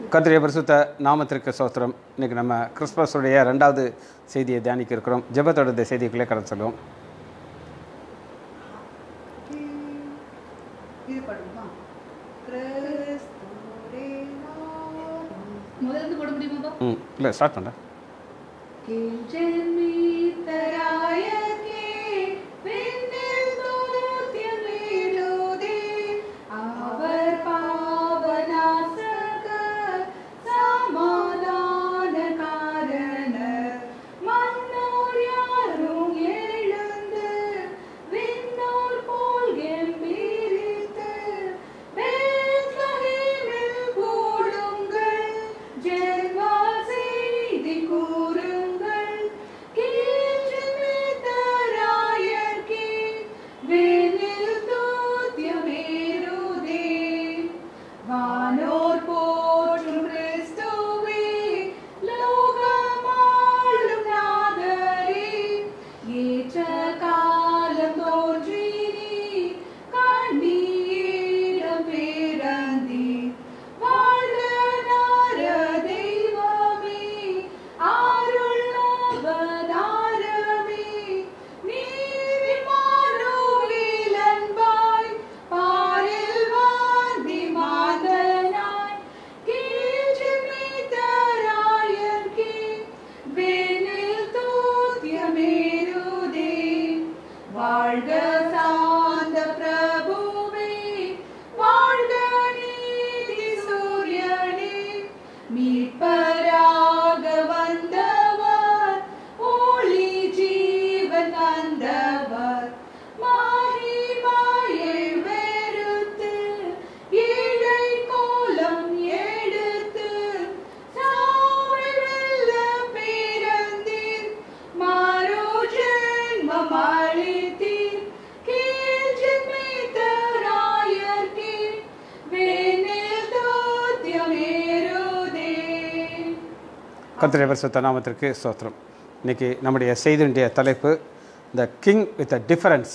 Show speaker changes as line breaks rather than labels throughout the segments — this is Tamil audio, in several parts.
கர்த்தருடைய பரிசுத்த நாமத்திற்கு சோத்திரம் இன்னைக்கு நம்ம கிறிஸ்மஸுடைய ரெண்டாவது செய்தியை தியானிக்க இருக்கிறோம் ஜெபத்தோட இந்த செய்திக்குள்ளே கடந்து சொல்லுவோம்
இது பண்ணுமா கிறிஸ்துவே நாமம்.
முதல்ல இருந்து போட முடியுமாப்பா
ம் இல்லை ஸ்டார்ட் பண்ணுறேன்
கிஞ்சன்மீத்தராயகே, விண்ணில் தூத்தியம் வீழுதே. அவர் பாவநாசகர், சமாதானகாரணர். மன்னோர் யாரும் எழுந்து, விண்ணோர் போல் கெம்பீரித்து, பெத்லகேமில் கூடுங்கள், ஜென்மா செய்தி கூறுங்கள் கீழ்மித்தராயர்க்கே வேனில் தூத்தியமேறுதே வானோர் போற்றும் கிறிஸ்துவே லோகமாளும் நாதரே ஏற்ற காலம் தோன்றி நீர் கண்ணீரம் பேரந்தீர் வாழ்க நார தெய்வமே அருள் அவதாரமே நீதிமானோவில் அன்பாய் பாரில் வாந்தி மாதனாய் கீழ்ச்சிமித்தராயர்க்கே வேனில் தூத்தியமேறுதே வாழ்க சாந்த பிரபுவே வாழ்க நீதி சூரியனே மீட்பராக வந்தவர் ஒளி ஜீவன் தந்தவர் மகிமையை வெறுத்து ஏழை கோலம் எடுத்து சாவை வெல்ல பிறந்தீர் மறு ஜென்மம் அளித்தீர் கீழ்ச்சிமித்தராயர்க்கே வேனில் தூத்தியமேறுதே
கர்த்தருடைய பரிசுத்த நாமத்திற்கு ஸ்தோத்திரம் இன்னைக்கு நம்முடைய செய்தியுடைய தலைப்பு the king with a difference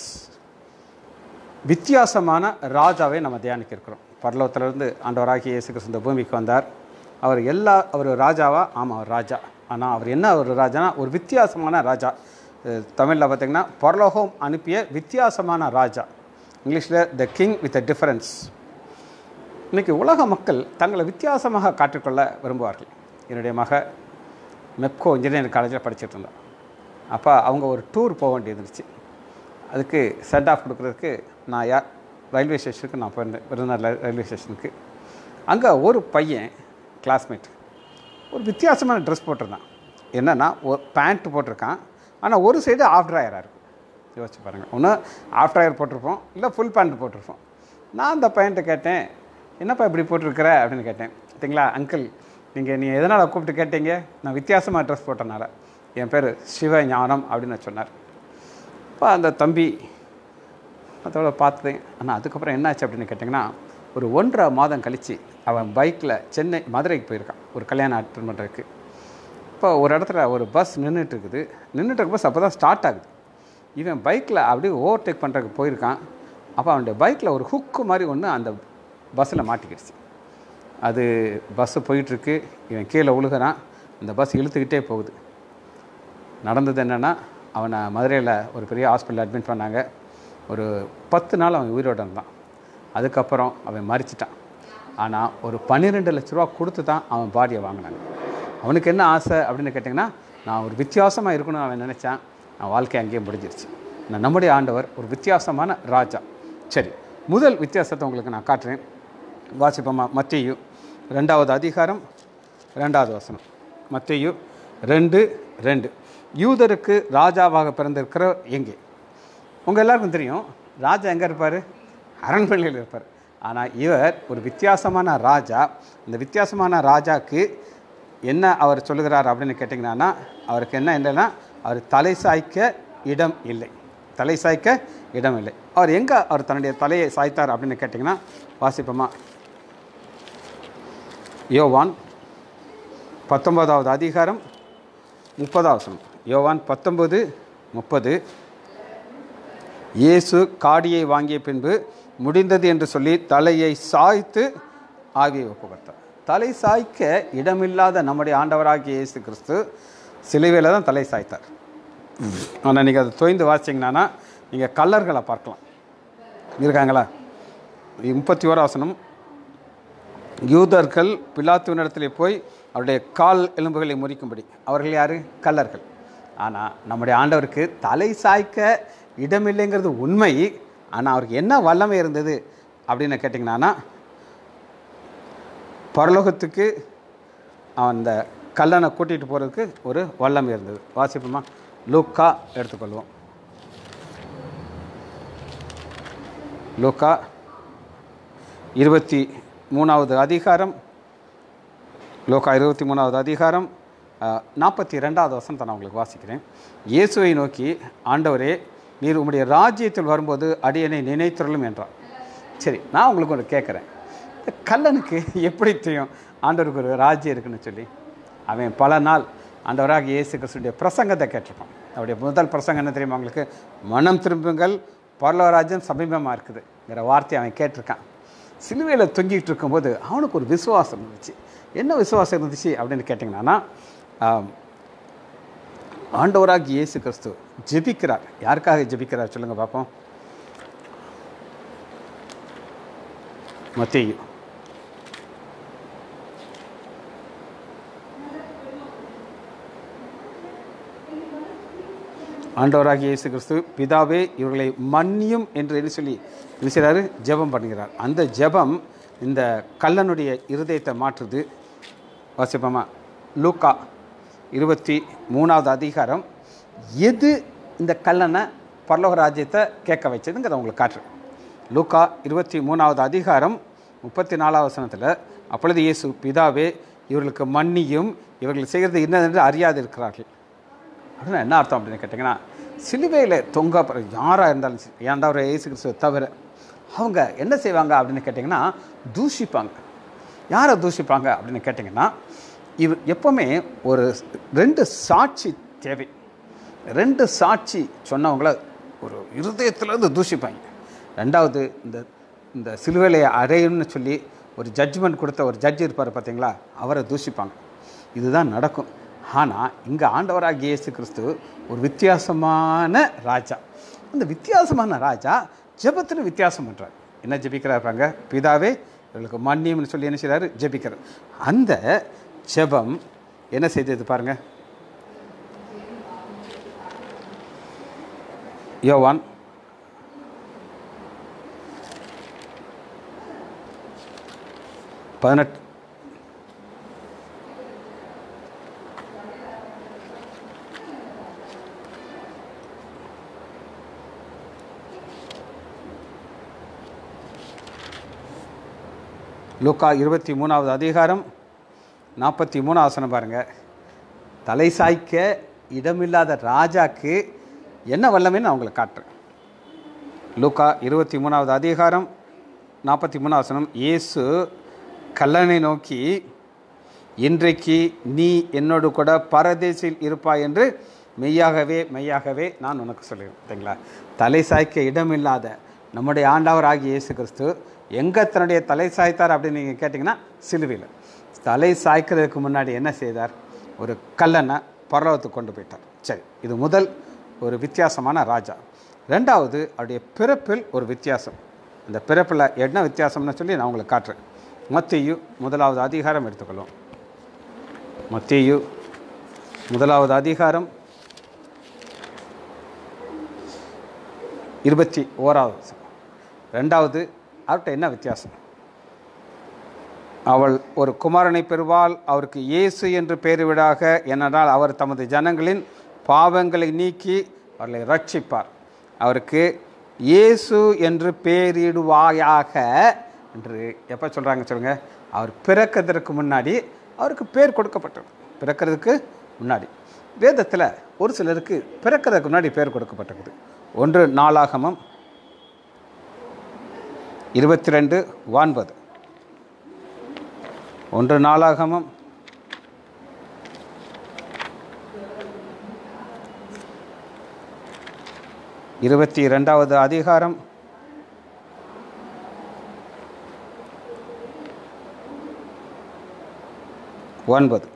வித்தியாசமான ராஜாவை நம்ம தியானிக்க இருக்கிறோம் பரலோகத்திலிருந்து ஆண்டவராகிய இயேசு கிறிஸ்து இந்த பூமிக்கு வந்தார் அவர் எல்லா அவர் ராஜாவா ஆமாம் அவர் ராஜா ஆனால் அவர் என்ன ஒரு ராஜானா ஒரு வித்தியாசமான ராஜா தமிழில் பார்த்தீங்கன்னா பரலோகம் அனுப்பிய வித்தியாசமான ராஜா இங்கிலீஷில் the king with a difference இன்றைக்கி உலக மக்கள் தங்களை வித்தியாசமாக காட்டிக்கொள்ள விரும்புவார்கள் என்னுடைய மக மெப்கோ இன்ஜினியரிங் காலேஜில் படிச்சுட்டு இருந்தா அப்போ அவங்க ஒரு டூர் போக வேண்டியது இருந்துச்சு அதுக்கு சென்ட் ஆஃப் கொடுக்குறதுக்கு நான் யா ரயில்வே ஸ்டேஷனுக்கு நான் போயிருந்தேன் விருதுநகர் ரயில்- ரயில்வே ஸ்டேஷனுக்கு அங்கே ஒரு பையன் கிளாஸ்மேட் ஒரு வித்தியாசமான ட்ரெஸ் போட்டிருந்தான் என்னென்னா ஒரு பேண்ட் போட்டிருக்கான் ஆனால் ஒரு சைடு ஆஃப் ட்ராயராக இருக்கும் யோசிச்சு பாருங்கள் ஒன்று ஆஃப் ட்ராயர் போட்டிருப்போம் இல்லை ஃபுல் பேண்ட் போட்டிருப்போம் நான் அந்த பையன்ட்ட கேட்டேன் என்னப்பா இப்படி போட்டிருக்கிற அப்படின்னு கேட்டேன் பார்த்தீங்களா அங்கிள் நீங்கள் நீ எதனால் கூப்பிட்டு கேட்டீங்க நான் வித்தியாசமாக ட்ரெஸ் போட்டனால என் பேர் சிவ ஞானம் அப்படின்னு சொன்னார் இப்போ அந்த தம்பி அதோட பார்த்தேன் ஆனால் அதுக்கப்புறம் என்னாச்சு அப்படின்னு கேட்டிங்கன்னா ஒரு ஒன்றரை மாதம் கழித்து அவன் பைக்கில் சென்னை மதுரைக்கு போயிருக்கான் ஒரு கல்யாணம் அட்டன் பண்ணுறதுக்கு இப்போ ஒரு இடத்துல ஒரு பஸ் நின்றுட்டு இருக்குது நின்றுட்டு இருக்க பஸ் அப்போ தான் ஸ்டார்ட் ஆகுது இவன் பைக்கில் அப்படியே ஓவர்டேக் பண்ணுறதுக்கு போயிருக்கான் அப்போ அவனுடைய பைக்கில் ஒரு ஹுக்கு மாதிரி ஒன்று அந்த பஸ்ஸில் மாட்டிக்கிடுச்சு அது பஸ்ஸு போயிட்டுருக்கு இவன் கீழே விழுகிறான் அந்த பஸ் இழுத்துக்கிட்டே போகுது நடந்தது என்னென்னா அவனை மதுரையில் ஒரு பெரிய ஹாஸ்பிட்டல் அட்மிட் பண்ணாங்க ஒரு பத்து நாள் அவன் உயிரோட இருந்தான் அதுக்கப்புறம் அவன் மறிச்சிட்டான் ஆனால் ஒரு பன்னிரெண்டு லட்ச ரூபா கொடுத்து தான் அவன் பாடியை வாங்கினாங்க அவனுக்கு என்ன ஆசை அப்படின்னு கேட்டிங்கன்னா நான் ஒரு வித்தியாசமாக இருக்கணும்னு அவன் நினச்சான் நான் வாழ்க்கை அங்கேயே முடிஞ்சிருச்சு நான் நம்முடைய ஆண்டவர் ஒரு வித்தியாசமான ராஜா சரி முதல் வித்தியாசத்தை உங்களுக்கு நான் காட்டுறேன் வாசிப்போமா மத்தியு ரெண்டாவது அதிகாரம் ரெண்டாவது வசனம் மத்தியு ரெண்டு ரெண்டு யூதருக்கு ராஜாவாக பிறந்திருக்கிற எங்கே உங்கள் எல்லாருக்கும் தெரியும் ராஜா எங்கே இருப்பார் அரண்மனையில் இருப்பார் ஆனால் இவர் ஒரு வித்தியாசமான ராஜா இந்த வித்தியாசமான ராஜாக்கு என்ன அவர் சொல்லுகிறார் அப்படின்னு கேட்டிங்கன்னா அவருக்கு என்ன இல்லைன்னா அவர் தலை சாய்க்க இடம் இல்லை தலை சாய்க்க இடம் இல்லை அவர் எங்கே அவர் தன்னுடைய தலையை சாய்த்தார் அப்படின்னு கேட்டிங்கன்னா வாசிப்போமா யோவான் பத்தொன்பதாவது அதிகாரம் முப்பதாவது வசனம் யோவான் பத்தொன்பது முப்பது இயேசு காடியை வாங்கிய பின்பு முடிந்தது என்று சொல்லி தலையை சாய்த்து ஆவியை ஒப்பு கொடுத்தார் தலை சாய்க்க இடமில்லாத நம்முடைய ஆண்டவராகிய இயேசு கிறிஸ்து சிலுவையில் தான் தலை சாய்த்தார் ஆனால் நீங்கள் அதை தொய்ந்து வாசிச்சிங்கன்னா நீங்கள் கல்லர்களை பார்க்கலாம் இருக்காங்களா முப்பத்தி ஓராசனம் யூதர்கள் பிலாத்துவனிடத்திலே போய் அவருடைய கால் எலும்புகளை முறிக்கும்படி அவர்கள் யார் கல்லர்கள் ஆனால் நம்முடைய ஆண்டவருக்கு தலை சாய்க்க இடமில்லைங்கிறது உண்மை ஆனால் அவருக்கு என்ன வல்லமை இருந்தது அப்படின்னு கேட்டிங்கன்னா பரலோகத்துக்கு அந்த கல்லனை கூட்டிகிட்டு போகிறதுக்கு ஒரு வல்லமை இருந்தது வாசிப்போமா லூக்கா எடுத்துக்கொள்வோம் லூக்கா இருபத்தி மூணாவது அதிகாரம் லோகா இருபத்தி மூணாவது அதிகாரம் நாற்பத்தி ரெண்டாவது வசனத்தை நான் உங்களுக்கு வாசிக்கிறேன் இயேசுவை நோக்கி ஆண்டவரே நீர் உம்முடைய ராஜ்யத்தில் வரும்போது அடியனை நினைத்துறலும் என்றார் சரி நான் உங்களுக்கு ஒன்று கேட்குறேன் இந்த கல்லனுக்கு எப்படி தெரியும் ஆண்டவருக்கு ஒரு ராஜ்யம் இருக்குன்னு சொல்லி அவன் பல நாள் ஆண்டவராக இயேசு கிறிஸ்துடைய பிரசங்கத்தை கேட்டிருப்பான் அவருடைய முதல் பிரசங்கம் என்ன தெரியுமா அவங்களுக்கு மனம் திரும்புங்கள் பரலவராஜ்யம் சமீபமாக இருக்குதுங்கிற வார்த்தையை அவன் கேட்டிருக்கான் சிலுவையில் தொங்கிட்டு இருக்கும்போது அவனுக்கு ஒரு விசுவாசம் இருந்துச்சு என்ன விசுவாசம் இருந்துச்சு அப்படின்னு கேட்டிங்கன்னா ஆம், ஆண்டவராகி இயேசு கிறிஸ்து ஜெபிக்கிறார் யாருக்காக ஜெபிக்கிறார் சொல்லுங்கள் பார்ப்போம் மத்தேயு ஆண்டவராகிய இயேசு கிறிஸ்து பிதாவே இவர்களை மன்னியும் என்று என்ன சொல்லி என்ன செய்கிறாரு ஜெபம் பண்ணுகிறார் அந்த ஜெபம் இந்த கல்லனுடைய இருதயத்தை மாற்றுது வாசிப்போமா லூக்கா இருபத்தி மூணாவது அதிகாரம் எது இந்த கல்லனை பரலோக ராஜ்யத்தை கேட்க வச்சதுங்கிறத உங்களுக்கு காட்டுறேன் லூக்கா இருபத்தி மூணாவது அதிகாரம் முப்பத்தி நாலாவது வசனத்தில் அப்பொழுது இயேசு பிதாவே இவர்களுக்கு மன்னியும் இவர்கள் செய்கிறது என்னதென்று அறியாது இருக்கிறார்கள் அப்படின்னா என்ன அர்த்தம் அப்படின்னு கேட்டிங்கன்னா சிலுவையில் தொங்க யாராக இருந்தாலும் சரி ஏன்டா இயேசு கிறிஸ்துவை தவிர அவங்க என்ன செய்வாங்க அப்படின்னு கேட்டிங்கன்னா தூஷிப்பாங்க யாரை தூஷிப்பாங்க அப்படின்னு கேட்டிங்கன்னா இவ் எப்போவுமே ஒரு ரெண்டு சாட்சி தேவை ரெண்டு சாட்சி சொன்னவங்கள ஒரு இருதயத்திலேருந்து தூஷிப்பாங்க ரெண்டாவது இந்த இந்த சிலுவையை அறையணும்னு சொல்லி ஒரு ஜட்ஜ்மெண்ட் கொடுத்த ஒரு ஜட்ஜ் இருப்பார் பார்த்தீங்களா அவரை தூஷிப்பாங்க இதுதான் நடக்கும் ஆனால் இங்கே ஆண்டவராகிய இயேசு கிறிஸ்து ஒரு வித்தியாசமான ராஜா அந்த வித்தியாசமான ராஜா ஜெபத்தில் வித்தியாசம் பண்ணுறார் என்ன ஜெபிக்கிறாருப்பாங்க பிதாவே இவர்களுக்கு மன்னியம்னு சொல்லி என்ன செய்கிறாரு ஜெபிக்கிறார் அந்த ஜெபம் என்ன செய்தது பாருங்க யோவான் பதினெட்டு லூக்கா இருபத்தி மூணாவது அதிகாரம் நாற்பத்தி மூணாவது வசனம் பாருங்கள் தலை சாய்க்க இடமில்லாத ராஜாக்கு என்ன வல்லமைன்னு நான் உங்களுக்கு காட்டுறேன் லூக்கா இருபத்தி மூணாவது அதிகாரம் நாற்பத்தி மூணாவது வசனம் இயேசு கல்லனை நோக்கி இன்றைக்கு நீ என்னோடு கூட பரதேசில் இருப்பாய் என்று மெய்யாகவே மெய்யாகவே நான் உனக்கு சொல்லுவேன் சரிங்களா தலை சாய்க்க இடமில்லாத நம்முடைய ஆண்டவர் ஆகிய இயேசு கிறிஸ்து எங்கே தன்னுடைய தலை சாய்த்தார் அப்படின்னு நீங்கள் கேட்டிங்கன்னா சிலுவையில் தலை சாய்க்கிறதுக்கு முன்னாடி என்ன செய்தார் ஒரு கல்லனை பரலோகத்துக்கு கொண்டு போயிட்டார் சரி இது முதல் ஒரு வித்தியாசமான ராஜா ரெண்டாவது அவருடைய பிறப்பில் ஒரு வித்தியாசம் இந்த பிறப்பில் என்ன வித்தியாசம்னு சொல்லி நான் உங்களுக்கு காட்டுறேன் மத்தியு முதலாவது அதிகாரம் எடுத்துக்கொள்வோம் மத்தியு முதலாவது அதிகாரம் இருபத்தி ஓராவது வசனம். ரெண்டாவது அவர்கிட்ட என்ன வித்தியாசம் அவள் ஒரு குமாரனை பெறுவாள் அவருக்கு இயேசு என்று பெயரிவிடாக ஏனென்றால் அவர் தமது ஜனங்களின் பாவங்களை நீக்கி அவர்களை ரட்சிப்பார் அவருக்கு இயேசு என்று பெயரிடுவாயாக என்று எப்போ சொல்கிறாங்க சொல்லுங்கள் அவர் பிறக்கிறதுக்கு முன்னாடி அவருக்கு பேர் கொடுக்கப்பட்டது பிறக்கிறதுக்கு முன்னாடி வேதத்தில் ஒரு சிலருக்கு பிறக்கிறதுக்கு முன்னாடி பேர் கொடுக்கப்பட்டிருக்குது ஒன்று நாளாகமம் இருபத்தி ரெண்டு ஒன்பது ஒன்று நாளாகமம் இருபத்தி ரெண்டாவது அதிகாரம் ஒன்பது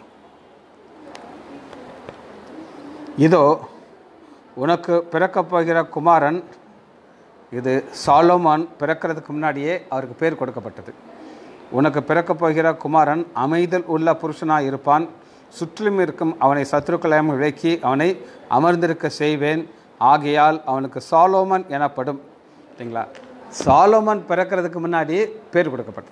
இதோ உனக்கு பிறக்கப் போகிற குமாரன் இது சாலோமான் பிறக்கிறதுக்கு முன்னாடியே அவருக்கு பேர் கொடுக்கப்பட்டது உனக்கு பிறக்கப் போகிற குமாரன் அமைதல் உள்ள புருஷனாய் இருப்பான் சுற்றிலும் இருக்கும் அவனை சத்துருக்களையும் விலக்கி அவனை அமர்ந்திருக்க செய்வேன் ஆகையால் அவனுக்கு சாலோமன் எனப்படும் சரிங்களா சாலோமன் பிறக்கிறதுக்கு முன்னாடி பேர் கொடுக்கப்பட்டது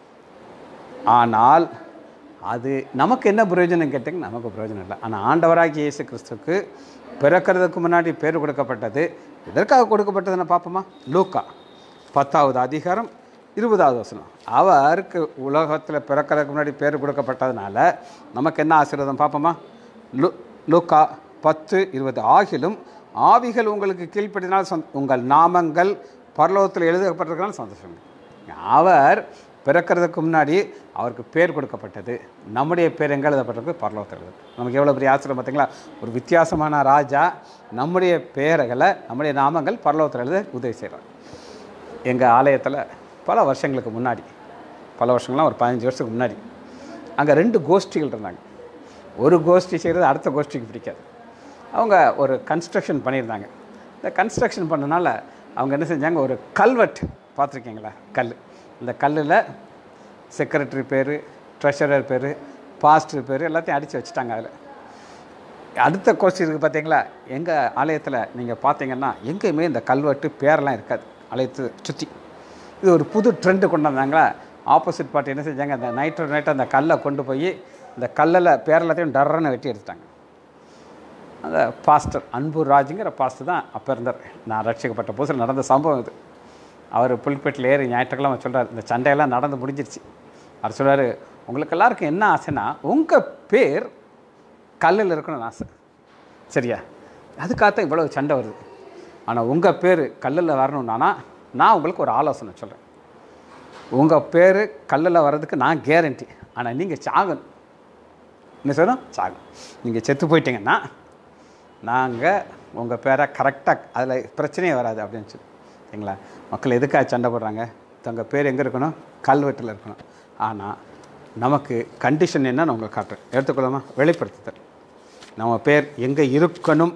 ஆனால் அது நமக்கு என்ன பிரயோஜனம் கேட்டிங்கன்னா நமக்கு பிரயோஜனம் இல்லை ஆனால் ஆண்டவராகிய இயேசு கிறிஸ்துக்கு பிறக்கிறதுக்கு முன்னாடி பேர் கொடுக்கப்பட்டது எதற்காக கொடுக்கப்பட்டதுன்னு பார்ப்போமா லூக்கா பத்தாவது அதிகாரம் இருபதாவது வசனம் அவருக்கு உலகத்தில் பிறக்கிறதுக்கு முன்னாடி பேர் கொடுக்கப்பட்டதுனால நமக்கு என்ன ஆசீர்வாதம் பார்ப்போமா லு லூக்கா பத்து இருபது ஆகிலும் ஆவிகள் உங்களுக்கு கீழ்ப்படினால் சொந்த உங்கள் நாமங்கள் பரலோகத்தில் எழுதப்பட்டிருக்கனால சந்தோஷம் அவர் பிறக்கிறதுக்கு முன்னாடி அவருக்கு பேர் கொடுக்கப்பட்டது நம்முடைய பேர் எங்கே எழுதப்பட்டிருக்கு பரலோகத்தில் எழுது நமக்கு எவ்வளோ பெரிய ஆசிரியம் பார்த்தீங்களா ஒரு வித்தியாசமான ராஜா நம்முடைய பேர்களை நம்முடைய நாமங்கள் பரலோகத்தில் எழுத உதவி செய்கிறார் எங்கள் ஆலயத்தில் பல வருஷங்களுக்கு முன்னாடி பல வருஷங்கள்லாம் ஒரு பதினஞ்சு வருஷத்துக்கு முன்னாடி அங்கே ரெண்டு கோஷ்டிகள் இருந்தாங்க ஒரு கோஷ்டி செய்கிறது அடுத்த கோஷ்டிக்கு பிடிக்காது அவங்க ஒரு கன்ஸ்ட்ரக்ஷன் பண்ணியிருந்தாங்க இந்த கன்ஸ்ட்ரக்ஷன் பண்ணனால அவங்க என்ன செஞ்சாங்க ஒரு கல்வெட் பார்த்துருக்கீங்களா கல் இந்த கல்லில் செக்ரட்டரி பேர் ட்ரெஷரர் பேர் பாஸ்டர் பேர் எல்லாத்தையும் அடித்து வச்சுட்டாங்க அதில் அடுத்த கோஷ்டி இருக்குது பார்த்தீங்களா எங்கள் ஆலயத்தில் நீங்கள் பார்த்தீங்கன்னா எங்கேயுமே இந்த கல்வெட்டு பேரெல்லாம் இருக்காது ஆலயத்தை சுற்றி இது ஒரு புது ட்ரெண்டு கொண்டு வந்தாங்களா ஆப்போசிட் பார்ட்டி என்ன செஞ்சாங்க அந்த நைட்டு நைட்டு அந்த கல்லை கொண்டு போய் இந்த கல்லில் பேர் எல்லாத்தையும் டர்றன்னு வெட்டி எடுத்துட்டாங்க அந்த பாஸ்டர் அன்பு ராஜுங்கிற பாஸ்டர் தான் அப்போ இருந்தார் நான் ரட்சிக்கப்பட்ட புதுசில் நடந்த சம்பவம் இது அவர் புல்பேட்டில் ஏறி ஞாயிற்றுக்கிழமை சொல்கிறார் இந்த சண்டையெல்லாம் நடந்து முடிஞ்சிருச்சு அவர் சொல்றாரு உங்களுக்கு எல்லாருக்கும் என்ன ஆசைன்னா உங்கள் பேர் கல்லில் இருக்கணும்னு ஆசை சரியா அதுக்காகத்தான் இவ்வளவு சண்டை வருது ஆனால் உங்கள் பேர் கல்லில் வரணும்னா நான் உங்களுக்கு ஒரு ஆலோசனை சொல்கிறேன் உங்கள் பேர் கல்லில் வர்றதுக்கு நான் கேரண்டி ஆனால் நீங்கள் சாகணும் என்ன சொல்லணும் சாகணும் நீங்கள் செத்து போயிட்டீங்கன்னா நாங்கள் உங்கள் பேரை கரெக்டாக அதில் பிரச்சனையே வராது அப்படின்னு சொல்லி சரிங்களா மக்கள் எதுக்காக சண்டை போடுறாங்க தங்கள் பேர் எங்கே இருக்கணும் கல்வெட்டில் இருக்கணும் ஆனால் நமக்கு கண்டிஷன் என்னன்னு உங்களுக்கு காட்டுறேன் எடுத்துக்கொள்ளாமா வெளிப்படுத்துதல் நம்ம பேர் எங்கே இருக்கணும்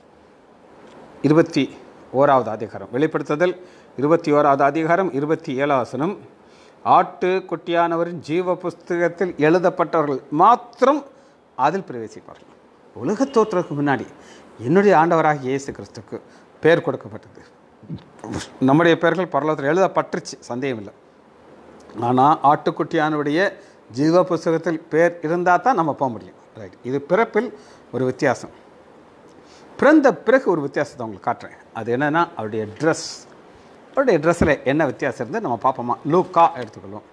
இருபத்தி ஓராவது அதிகாரம் வெளிப்படுத்துதல் இருபத்தி ஓராவது அதிகாரம் இருபத்தி ஏழாவசனம் ஆட்டு குட்டியானவரின் ஜீவ புஸ்தகத்தில் எழுதப்பட்டவர்கள் மாத்திரம் அதில் பிரவேசிப்பார்கள் உலக தோற்றத்துக்கு முன்னாடி என்னுடைய ஆண்டவராகிய இயேசு கிறிஸ்துக்கு பேர் கொடுக்கப்பட்டது நம்முடைய பெயர்கள் பரலோகத்தில் எழுதப்பட்டுருச்சு சந்தேகம் இல்லை ஆனால் ஆட்டுக்குட்டியானுடைய ஜீவ புஸ்தகத்தில் பேர் இருந்தால் தான் நம்ம போக முடியும் ரைட் இது பிறப்பில் ஒரு வித்தியாசம் பிறந்த பிறகு ஒரு வித்தியாசத்தை உங்களுக்கு காட்டுறேன் அது என்னென்னா அவருடைய ட்ரெஸ் அவருடைய ட்ரெஸ்ஸில் என்ன வித்தியாசம் இருந்து நம்ம பார்ப்போமா லூக்கா எடுத்துக்கொள்வோம்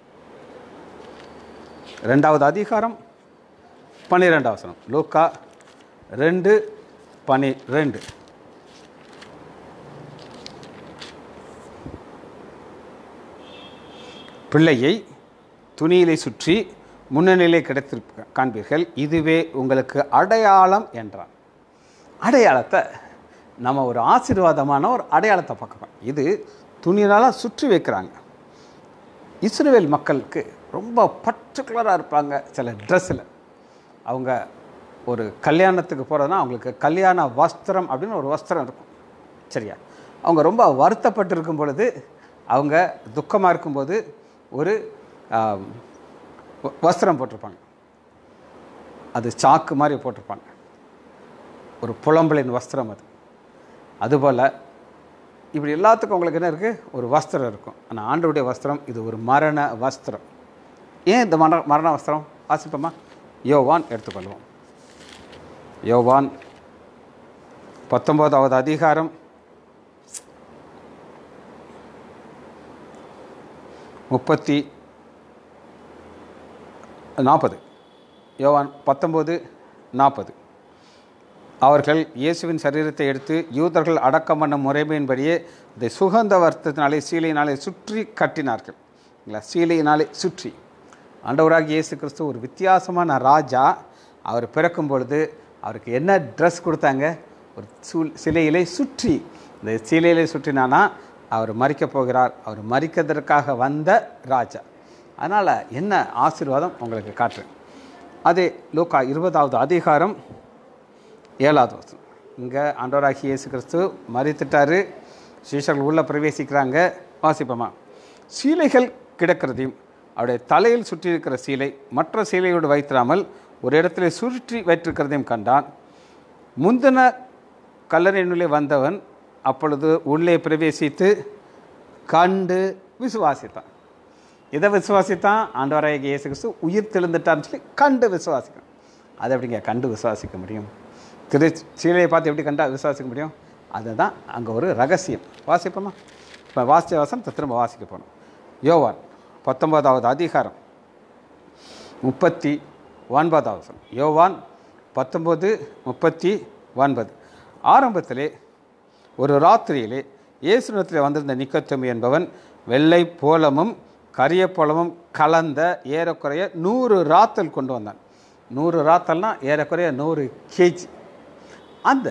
ரெண்டாவது அதிகாரம் பன்னிரெண்டாவது வசனம் லூக்கா ரெண்டு பனிரெண்டு பிள்ளையை துணியிலே சுற்றி முன்னணியிலே கிடைத்திருக்க காண்பீர்கள் இதுவே உங்களுக்கு அடையாளம் என்றான் அடையாளத்தை நம்ம ஒரு ஆசீர்வாதமான ஒரு அடையாளத்தை பார்க்கலாம் இது துணியினால் சுற்றி வைக்கிறாங்க இஸ்ரேல் மக்களுக்கு ரொம்ப பர்டிகுலராக இருப்பாங்க சில ட்ரெஸ்ஸில் அவங்க ஒரு கல்யாணத்துக்கு போகிறதுனா அவங்களுக்கு கல்யாண வஸ்திரம் அப்படின்னு ஒரு வஸ்திரம் இருக்கும் சரியா அவங்க ரொம்ப வருத்தப்பட்டு இருக்கும் பொழுது அவங்க துக்கமாக இருக்கும்போது ஒரு ஆம், வ- வஸ்திரம் போட்டிருப்பாங்க அது சாக்கு மாதிரி போட்டிருப்பாங்க ஒரு புலம்பலின் வஸ்திரம் அது அதுபோல் இப்படி எல்லாத்துக்கும் உங்களுக்கு என்ன இருக்குது ஒரு வஸ்திரம் இருக்கும் ஆனால் ஆண்டவருடைய வஸ்திரம் இது ஒரு மரண வஸ்திரம் ஏன் இந்த மரண மரண வஸ்திரம் வாசிப்போமா யோவான் எடுத்துக்கொள்வோம் யோவான் பத்தொம்போதாவது அதிகாரம் முப்பத்தி நாற்பது யோவான் பத்தொம்போது நாற்பது அவர்கள் இயேசுவின் சரீரத்தை எடுத்து யூதர்கள் அடக்கம் பண்ண முறைமையின்படியே அதை சுகந்த வர்த்தத்தினாலே சீலையினாலே சுற்றி கட்டினார்கள் இல்லைங்களா சீலையினாலே சுற்றி ஆண்டவராக இயேசு கிறிஸ்து ஒரு வித்தியாசமான ராஜா அவர் பிறக்கும் பொழுது அவருக்கு என்ன ட்ரெஸ் கொடுத்தாங்க ஒரு சூ சிலையிலே சுற்றி இந்த சிலையிலே சுற்றினானா அவர் மறிக்கப் போகிறார் அவர் மறிக்கிறதற்காக வந்த ராஜா அதனால் என்ன ஆசீர்வாதம் உங்களுக்கு காட்டுறேன் அதே லூக்கா இருபதாவது அதிகாரம் ஏழாவது வசனம் இங்கே ஆண்டவராகி இயேசு கிறிஸ்து மறித்துட்டாரு சீஷர்கள் உள்ளே பிரவேசிக்கிறாங்க வாசிப்போமா சீலைகள் கிடக்கிறதையும் அவருடைய தலையில் சுற்றியிருக்கிற சீலை மற்ற சீலையோடு வைத்திராமல் ஒரு இடத்துல சுற்றி வைத்திருக்கிறதையும் கண்டான் முந்தின கல்லறையினுள்ளே வந்தவன் அப்பொழுது உள்ளே பிரவேசித்து கண்டு விசுவாசித்தான் இதை விசுவாசித்தான் ஆண்டவராகிய இயேசு கிறிஸ்து உயிர் தெழுந்துட்டான்னு சொல்லி கண்டு விசுவாசிக்கணும் அது எப்படிங்க கண்டு விசுவாசிக்க முடியும் திரு சீலையை பார்த்து எப்படி கண்டா விசுவாசிக்க முடியும் அதுதான் அங்கே ஒரு ரகசியம் வாசிப்போமா இப்போ வாசித்த வசனத்தை திரும்ப வாசிக்க போகணும் யோவான் பத்தொன்பதாவது அதிகாரம் முப்பத்தி ஒன்பதாவது வசனம் யோவான் பத்தொன்பது முப்பத்தி ஒன்பது ஆரம்பத்திலே ஒரு ராத்திரியிலே இயேசுனத்தில் வந்திருந்த நிக்கத்தமி என்பவன் வெள்ளை போலமும் கரிய போலமும் கலந்த ஏறக்குறைய நூறு ராத்தல் கொண்டு வந்தான் நூறு ராத்தல்னா ஏறக்குறைய நூறு கேஜி அந்த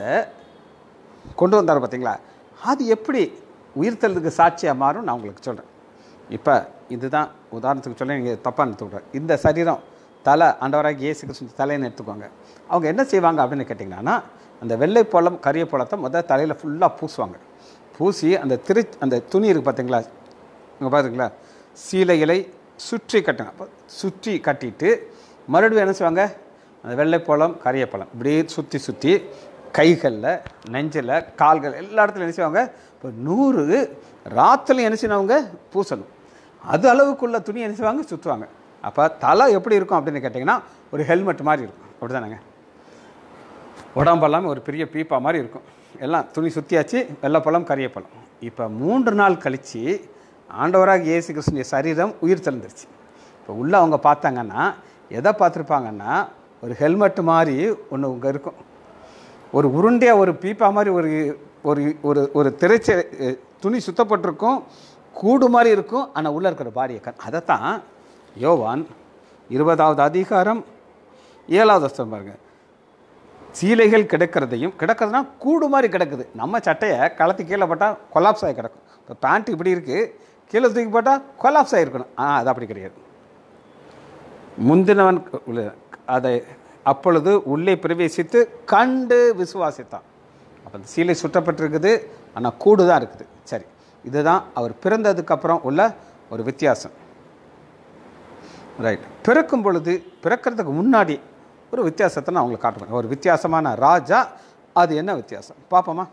கொண்டு வந்தார் பார்த்தீங்களா அது எப்படி உயிர்த்தலுக்கு சாட்சியாக மாறும் நான் உங்களுக்கு சொல்கிறேன் இப்போ இதுதான் உதாரணத்துக்கு சொல்ல நீங்கள் தப்பாக எடுத்துக்கிறேன் இந்த சரீரம் தலை ஆண்டவராக இயேசு கிறிஸ்து தலைன்னு எடுத்துக்கோங்க அவங்க என்ன செய்வாங்க அப்படின்னு கேட்டிங்கன்னா அந்த வெள்ளை பழம் கரிய பழத்தை முதல் தலையில் ஃபுல்லாக பூசுவாங்க பூசி அந்த திரு அந்த துணி இருக்குது பார்த்தீங்களா இங்கே பாருங்களா சீலை இலை சுற்றி கட்டணும் அப்போ சுற்றி கட்டிட்டு மறுபடியும் என்ன செய்வாங்க அந்த வெள்ளைப்பழம் கரியப்பழம் இப்படியே சுற்றி சுற்றி கைகளில் நெஞ்சில் கால்கள் எல்லா இடத்துலையும் என்ன செய்வாங்க இப்போ நூறு ராத்திரியும் என்ன செய்யணவங்க பூசணும் அது அளவுக்குள்ள துணி என்ன செய்வாங்க சுற்றுவாங்க அப்போ தலை எப்படி இருக்கும் அப்படின்னு கேட்டிங்கன்னா ஒரு ஹெல்மெட் மாதிரி இருக்கும் அப்படி தானேங்க உடம்பெல்லாம் ஒரு பெரிய பீப்பா மாதிரி இருக்கும் எல்லாம் துணி சுற்றியாச்சு வெள்ளைப்பழம் கரியப்பழம் இப்போ மூன்று நாள் கழித்து ஆண்டவராக இயேசு கிருஷ்ணனுடைய சரீரம் உயிர் தெளிந்துருச்சு இப்போ உள்ளே அவங்க பார்த்தாங்கன்னா எதை பார்த்துருப்பாங்கன்னா ஒரு ஹெல்மெட் மாதிரி ஒன்று இங்கே இருக்கும் ஒரு உருண்டையாக ஒரு பீப்பா மாதிரி ஒரு ஒரு ஒரு ஒரு திரைச்ச துணி சுத்தப்பட்டிருக்கும் கூடு மாதிரி இருக்கும் ஆனால் உள்ளே இருக்கிற பாடியை கண் அதைத்தான் யோவான் இருபதாவது அதிகாரம் ஏழாவது வசனம் பாருங்க சீலைகள் கிடக்கிறதையும் கிடக்கிறதுனா கூடு மாதிரி கிடக்குது நம்ம சட்டையை கலத்தி கீழே போட்டால் கொலாப்ஸ் ஆகி கிடக்கும் இப்போ பேண்ட் இப்படி இருக்குது கீழே தூக்கி போட்டால் கொலாப்ஸ் ஆகிருக்கணும் ஆ அது அப்படி கிடையாது முந்தினவன் உள்ள- அதை அப்பொழுது உள்ளே பிரவேசித்து கண்டு விசுவாசித்தான் அப்போ அந்த சீலை சுற்றப்பட்டிருக்குது ஆனால் கூடு தான் இருக்குது சரி இதுதான் அவர் பிறந்ததுக்கு அப்புறம் உள்ள ஒரு வித்தியாசம் ரைட் பிறக்கும் பொழுது பிறக்கிறதுக்கு முன்னாடி ஒரு வித்தியாசத்தை நான் உங்களுக்கு காட்டுறேன் ஒரு வித்தியாசமான ராஜா அது என்ன வித்தியாசம் பார்ப்போமா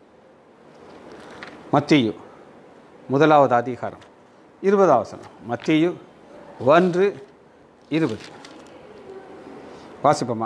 மத்தியு முதலாவது அதிகாரம் இருபதாவது வசனம் மத்தியு ஒன்று இருபது வாசிப்போமா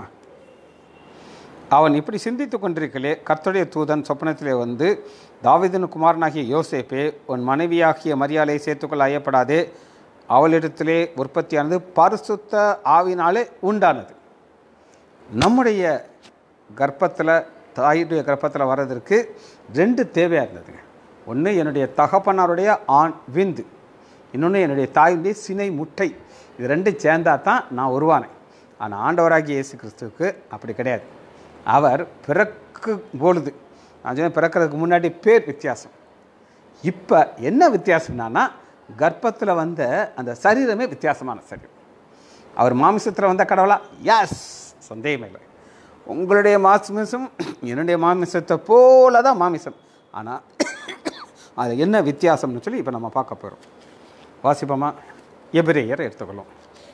அவன் இப்படி சிந்தித்து கொண்டிருக்கலே கர்த்தருடைய தூதன் சொப்பனத்திலே வந்து தாவீதின் குமாரனாகிய யோசேப்பே உன் மனைவியாகிய மரியாதை சேர்த்துக்கொள்ள ஐயப்படாதே அவளிடத்திலே உற்பத்தியானது பரிசுத்த ஆவினாலே உண்டானது நம்முடைய கர்ப்பத்தில் தாயுடைய கர்ப்பத்தில் வர்றதற்கு ரெண்டு தேவையாக இருந்ததுங்க ஒன்று என்னுடைய தகப்பனாருடைய ஆண் விந்து இன்னொன்று என்னுடைய தாயுடைய சினை முட்டை இது ரெண்டும் சேர்ந்தா தான் நான் உருவானேன் ஆனால் ஆண்டவராகிய இயேசு கிறிஸ்துவுக்கு அப்படி கிடையாது அவர் பிறக்கும் பொழுது நான் சொன்னேன் பிறக்கிறதுக்கு முன்னாடி பேர் வித்தியாசம் இப்போ என்ன வித்தியாசம்னா கர்ப்பத்தில் வந்த அந்த சரீரமே வித்தியாசமான சரீரம் அவர் மாமிசத்தில் வந்த கடவுளா எஸ் சந்தேகமே இல்லை உங்களுடைய மாமிசம் என்னுடைய மாமிசத்தை போல தான் மாமிசம் ஆனால் அது என்ன வித்தியாசம்னு சொல்லி இப்போ நம்ம பார்க்க போகிறோம் வாசிப்போமா எபிரேயர் எடுத்துக்கொள்ளும்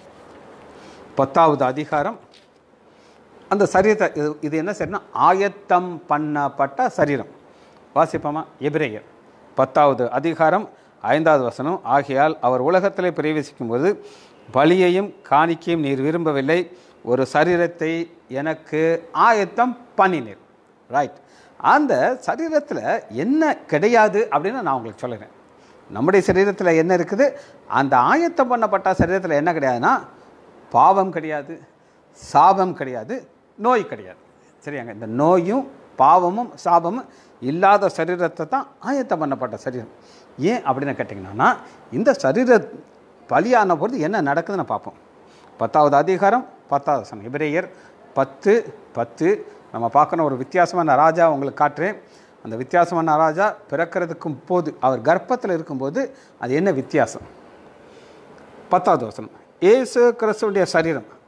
பத்தாவது அதிகாரம் அந்த சரீரத்தை இது இது என்ன சரினா ஆயத்தம் பண்ணப்பட்ட சரீரம் வாசிப்போமா எபிரேயர் பத்தாவது அதிகாரம் ஐந்தாவது வசனம் ஆகையால் அவர் உலகத்திலே பிரவேசிக்கும்போது பலியையும் காணிக்கையும் நீர் விரும்பவில்லை ஒரு சரீரத்தை எனக்கு ஆயத்தம் பண்ணினீர் ரைட் அந்த சரீரத்தில் என்ன கிடையாது அப்படின்னு நான் உங்களுக்கு சொல்லுறேன் நம்முடைய சரீரத்தில் என்ன இருக்குது அந்த ஆயத்தம் பண்ணப்பட்ட சரீரத்தில் என்ன கிடையாதுன்னா பாவம் கிடையாது சாபம் கிடையாது நோய் கிடையாது சரியாங்க இந்த நோயும் பாவமும் சாபமும் இல்லாத சரீரத்தை தான் ஆயத்தம் பண்ணப்பட்ட சரீரம் ஏன் அப்படின்னு கேட்டிங்கன்னா இந்த சரீர பலியான பொழுது என்ன நடக்குதுன்னு பார்ப்போம் பத்தாவது அதிகாரம் பத்தாவது சனம் இபிரேயர் பத்து பத்து நம்ம பார்க்கணும் ஒரு வித்தியாசமான ராஜா உங்களுக்கு காட்டுறேன் அந்த வித்தியாசமான ராஜா பிறக்கிறதுக்கும் போது அவர் கர்ப்பத்தில் இருக்கும்போது அது என்ன வித்தியாசம் பத்தாவது வசனம் இயேசு கிறிஸ்துவுடைய சரீரம்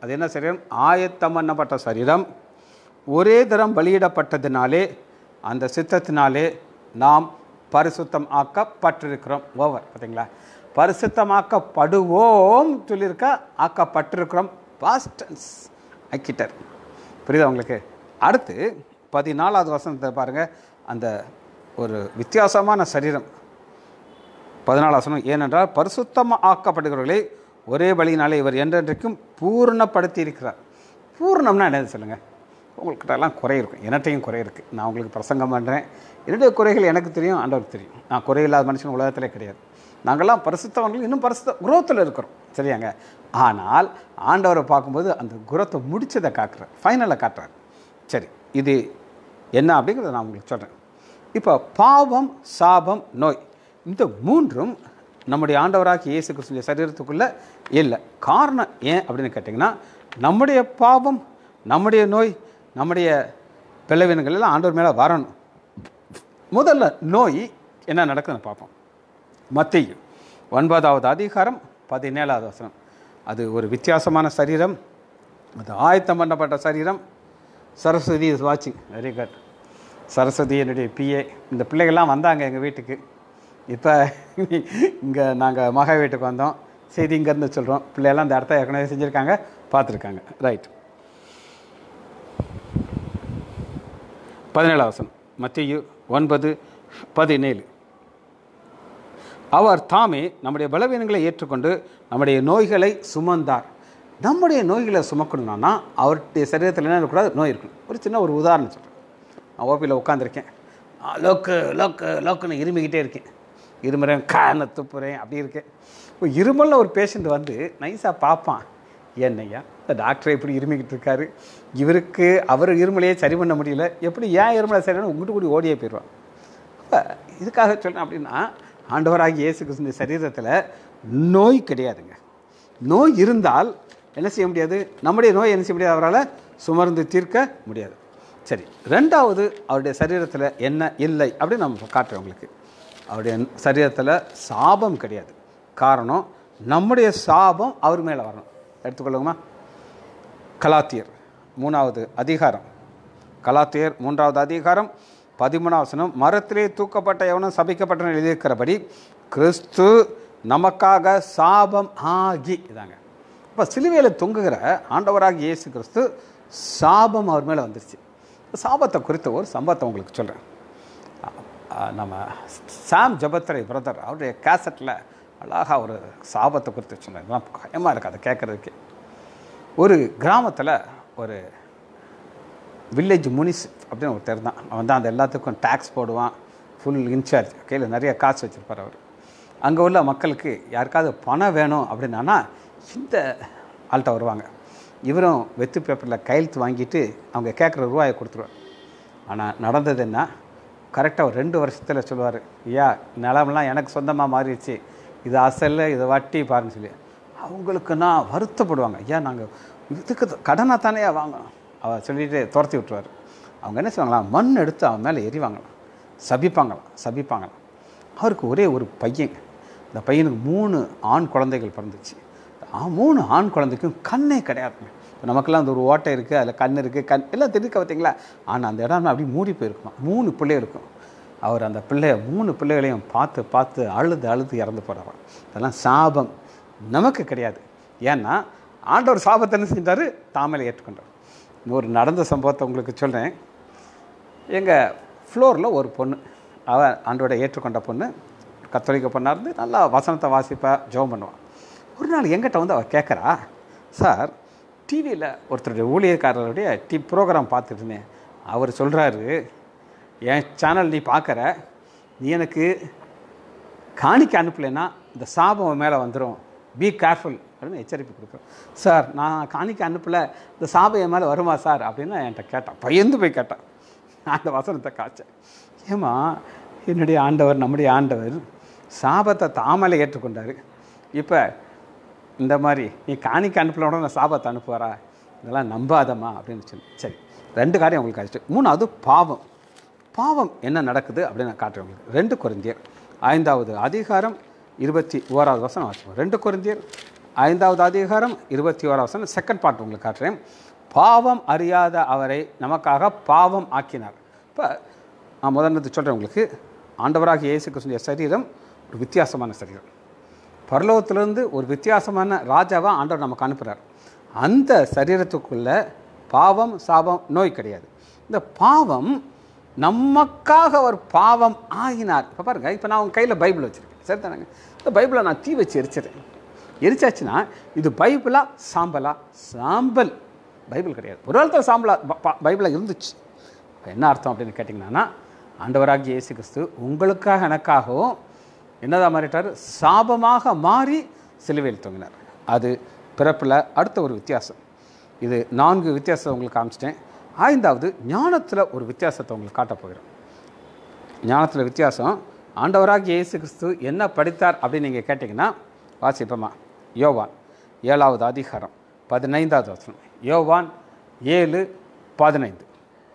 அது என்ன சரீரம் ஆயத்தம் பண்ணப்பட்ட சரீரம் ஒரே தரம் பலியிடப்பட்டதினாலே அந்த சித்தத்தினாலே நாம் பரிசுத்தம் ஆக்கப்பட்டிருக்கிறோம் ஓவர் பார்த்தீங்களா பரிசுத்தமாக்கப்படுவோம் சொல்லியிருக்கா ஆக்கப்பட்டிருக்கிறோம் பாஸ்டன்ஸ் அக்கிட்டர் புரியுதா உங்களுக்கு அடுத்து பதினாலாவது வசனத்தை பாருங்கள் அந்த ஒரு வித்தியாசமான சரீரம் பதினாலாம் வசனம் ஏனென்றால் பரிசுத்தமாக ஆக்கப்படுகிறவர்களை ஒரே பலியினாலே இவர் என்றென்றைக்கும் பூர்ணப்படுத்தி இருக்கிறார் பூர்ணம்னா என்னது சொல்லுங்கள் உங்கள்கிட்ட எல்லாம் குறை இருக்கும் என்னட்டையும் குறை இருக்குது நான் உங்களுக்கு பிரசங்கம் பண்ணுறேன் என்னுடைய குறைகள் எனக்கு தெரியும் ஆண்டவருக்கு தெரியும் நான் குறை இல்லாத மனுஷன் உலகத்திலே கிடையாது நாங்கள்லாம் பரிசுத்தவர்கள் இன்னும் பரிசுத்த குரோத்தில் இருக்கிறோம் சரியாங்க ஆனால் ஆண்டவரை பார்க்கும்போது அந்த குரத்தை முடிச்சதை காட்டுறார் ஃபைனலை காட்டுறார் சரி இது என்ன அப்படிங்கிறத நான் உங்களுக்கு சொல்கிறேன் இப்போ பாவம் சாபம் நோய் இந்த மூன்றும் நம்முடைய ஆண்டவராகி இயேசு கிறிஸ்துவின் சரீரத்துக்குள்ளே இல்லை காரணம் ஏன் அப்படின்னு கேட்டிங்கன்னா நம்முடைய பாவம் நம்முடைய நோய் நம்முடைய பிளவினங்கள் எல்லாம் ஆண்டவர் மேலே வரணும் முதல்ல நோய் என்ன நடக்குதுன்னு பார்ப்போம் மத்திய ஒன்பதாவது அதிகாரம் பதினேழாவது வசனம் அது ஒரு வித்தியாசமான சரீரம் அது ஆயத்தம் பண்ணப்பட்ட சரீரம் சரஸ்வதி இஸ் வாட்சிங் வெரி குட் சரஸ்வதி என்னுடைய பிஏ இந்த பிள்ளைகள்லாம் வந்தாங்க எங்கள் வீட்டுக்கு இப்போ இங்கே நாங்கள் மகா வீட்டுக்கு வந்தோம் செய்தி இங்கேருந்து சொல்கிறோம் பிள்ளையெல்லாம் இந்த இடத்த ஏற்கனவே செஞ்சுருக்காங்க பார்த்துருக்காங்க ரைட் பதினேழாம் வசனம் மத்திய ஒன்பது பதினேழு அவர் தாமே நம்முடைய பலவீனங்களை ஏற்றுக்கொண்டு நம்முடைய நோய்களை சுமந்தார் நம்முடைய நோய்களை சுமக்கணும்னா அவருடைய சரீரத்தில் என்ன இருக்கக்கூடாது நோய் இருக்கணும் ஒரு சின்ன ஒரு உதாரணம் சொல்கிறேன் நான் ஓபியில் உட்காந்துருக்கேன் லோக்கு லோக்கு லோக்குன்னு இருமிக்கிட்டே இருக்கேன் இருமுறேன் கான துப்புறேன் அப்படி இருக்கேன் இப்போ இருமலில் ஒரு பேஷண்ட் வந்து நைஸாக பார்ப்பான் என்னய்யா இந்த டாக்டர் எப்படி இருமிக்கிட்டு இருக்காரு இவருக்கு அவர் இருமலையே சரி பண்ண முடியல எப்படி ஏன் இருமலை சரி பண்ண உங்கள்கிட்ட கூடி ஓடியே போயிடுவான் அப்போ இதுக்காக சொல்கிறேன் அப்படின்னா ஆண்டவராகி இயேசு கிறிஸ்து சரீரத்தில் நோய் கிடையாதுங்க நோய் இருந்தால் என்ன செய்ய முடியாது நம்முடைய நோய் என்ன செய்ய முடியாது அவரால் சுமர்ந்து தீர்க்க முடியாது சரி ரெண்டாவது அவருடைய சரீரத்தில் என்ன இல்லை அப்படின்னு நம்ம காட்டுறோம் உங்களுக்கு அவருடைய சரீரத்தில் சாபம் கிடையாது காரணம் நம்முடைய சாபம் அவர் மேலே வரணும் எடுத்துக்கொள்ளுங்கம்மா கலாத்தியர் மூணாவது அதிகாரம் கலாத்தியர் மூன்றாவது அதிகாரம் பதிமூணாவது வசனம் மரத்திலே தூக்கப்பட்ட எவனும் சபிக்கப்பட்ட எழுதியிருக்கிறபடி கிறிஸ்து நமக்காக சாபம் ஆகி இதாங்க இப்போ சிலுவையில் தொங்குகிற ஆண்டவராகி இயேசு கிறிஸ்து சாபம் அவர் மேலே வந்துருச்சு சாபத்தை குறித்த ஒரு சம்பவத்தை உங்களுக்கு சொல்கிறேன் நம்ம சாம் ஜபத்ரை பிரதர் அவருடைய கேசட்டில் அழகாக ஒரு சாபத்தை குறித்து சொன்னார் இதெல்லாம் பயமாக இருக்குது அதை கேட்குறதுக்கு ஒரு கிராமத்தில் ஒரு வில்லேஜ் முனிஸ் அப்படின்னு ஒருத்தர் தான் அவன் தான் அந்த எல்லாத்துக்கும் டேக்ஸ் போடுவான் ஃபுல் இன்சார்ஜ் கையில் நிறைய காசு வச்சுருப்பார் அவர் அங்கே உள்ள மக்களுக்கு யாருக்காவது பணம் வேணும் அப்படின்னா இந்த ஆள்கிட்ட வருவாங்க இவரும் வெத்து பேப்பரில் கையெழுத்து வாங்கிட்டு அவங்க கேட்குற ரூபாயை கொடுத்துருவார் ஆனால் நடந்தது என்ன கரெக்டாக ஒரு ரெண்டு வருஷத்தில் சொல்லுவார் ஐயா நிலமெல்லாம் எனக்கு சொந்தமாக மாறிடுச்சு இது அசல் இது வட்டி பாருன்னு சொல்லி அவங்களுக்கு நான் வருத்தப்படுவாங்க ஐயா நாங்கள் இதுக்கு கடனாக தானே வாங்கணும் அவர் சொல்லிட்டு துரத்தி விட்டுருவார் அவங்க என்ன செய்வாங்களாம் மண் எடுத்து அவன் மேலே எரிவாங்களாம் சபிப்பாங்களாம் சபிப்பாங்களாம் அவருக்கு ஒரே ஒரு பையன் இந்த பையனுக்கு மூணு ஆண் குழந்தைகள் பிறந்துச்சு ஆ மூணு ஆண் குழந்தைக்கும் கண்ணே கிடையாதுங்க இப்போ நமக்கெல்லாம் அந்த ஒரு ஓட்டை இருக்குது அதில் கண் இருக்குது கண் எல்லாம் தெரிவிக்க பார்த்தீங்களா ஆனால் அந்த இடம் அப்படி மூடி போயிருக்குமா மூணு பிள்ளை இருக்கும் அவர் அந்த பிள்ளைய மூணு பிள்ளைகளையும் பார்த்து பார்த்து அழுது அழுது இறந்து போகிறாராம் அதெல்லாம் சாபம் நமக்கு கிடையாது ஏன்னா ஆண்டவர் சாபத்தை என்ன செஞ்சார் தாமலை ஏற்றுக்கொண்டார் ஒரு நடந்த சம்பவத்தை உங்களுக்கு சொல்கிறேன் எங்கள் ஃப்ளோரில் ஒரு பொண்ணு அவள் ஆண்டோட ஏற்றுக்கொண்ட பொண்ணு கத்தோலிக்க பொண்ணாக இருந்து நல்லா வசனத்தை வாசிப்பா ஜெபம் பண்ணுவாள் ஒரு நாள் எங்கிட்ட வந்து அவள் கேட்குறா சார் டிவியில் ஒருத்தருடைய ஊழியக்காரருடைய டி ப்ரோக்ராம் பார்த்துட்டு இருந்தேன் அவர் சொல்கிறாரு என் சேனல் நீ பார்க்குற நீ எனக்கு காணிக்க அனுப்பலைன்னா இந்த சாபம் மேலே வந்துடும் பி கேர்ஃபுல் அப்படின்னு எச்சரிப்பு கொடுக்குறோம் சார் நான் காணிக்க அனுப்பலை இந்த சாபம் என் மேலே வருமா சார் அப்படின்னு என்கிட்ட கேட்டான் பயந்து போய் கேட்டான் அந்த வசனத்தை காய்ச்சேன் ஏமா என்னுடைய ஆண்டவர் நம்முடைய ஆண்டவர் சாபத்தை தாமலை ஏற்றுக்கொண்டார் இப்போ இந்த மாதிரி நீ காணிக்க அனுப்பலோட நான் சாபத்தை அனுப்புவாரா இதெல்லாம் நம்பாதம்மா அப்படின்னு சொல்லி சரி ரெண்டு காரியம் உங்களுக்கு ஆச்சு மூணாவது பாவம் பாவம் என்ன நடக்குது அப்படின்னு நான் காட்டுறேன் உங்களுக்கு ரெண்டு குருந்தியர் ஐந்தாவது அதிகாரம் இருபத்தி ஓராவது வசனம் வாசிப்போம் ரெண்டு குருந்தியர் ஐந்தாவது அதிகாரம் இருபத்தி ஓராவது வசனம் செகண்ட் பார்ட் உங்களுக்கு காட்டுறேன் பாவம் அறியாத அவரை நமக்காக பாவம் ஆக்கினார் இப்போ நான் முதல்ல சொல்கிறேன் உங்களுக்கு ஆண்டவராக இயேசு கிறிஸ்துடைய சரீரம் ஒரு வித்தியாசமான சரீரம் பரலோகத்திலிருந்து ஒரு வித்தியாசமான ராஜாவை ஆண்டவர் நமக்கு அனுப்புகிறார் அந்த சரீரத்துக்குள்ள பாவம் சாபம் நோய் கிடையாது இந்த பாவம் நமக்காக ஒரு பாவம் ஆகினார் இப்போ பாருங்க இப்போ நான் உங்கள் கையில் பைபிள் வச்சுருக்கேன் சரி தானேங்க இந்த பைபிளை நான் தீ வச்சு எரிச்சிடுறேன் எரிச்சாச்சுன்னா இது பைபிளா சாம்பலா சாம்பல் பைபிள் கிடையாது ஒரு காலத்தில் சாம்பலா பைபிளாக இருந்துச்சு இப்ப என்ன அர்த்தம் அப்படின்னு கேட்டிங்கன்னா ஆண்டவராகிய இயேசு கிறிஸ்து உங்களுக்காக எனக்காகவும் என்னதான் மாறிட்டார் சாபமாக மாறி சிலுவையில் தொங்கினார் அது பிறப்பில் அடுத்த ஒரு வித்தியாசம் இது நான்கு வித்தியாசத்தை உங்களுக்கு காமிச்சிட்டேன் ஐந்தாவது ஞானத்தில் ஒரு வித்தியாசத்தை உங்களுக்கு காட்டப் போகிறேன் ஞானத்தில் வித்தியாசம் ஆண்டவராகிய இயேசு கிறிஸ்து என்ன படித்தார் அப்படின்னு நீங்கள் கேட்டிங்கன்னா வாசிப்போமா யோவான் ஏழாவது அதிகாரம் பதினைந்தாவது வசனம் யோவான் ஏழு பதினைந்து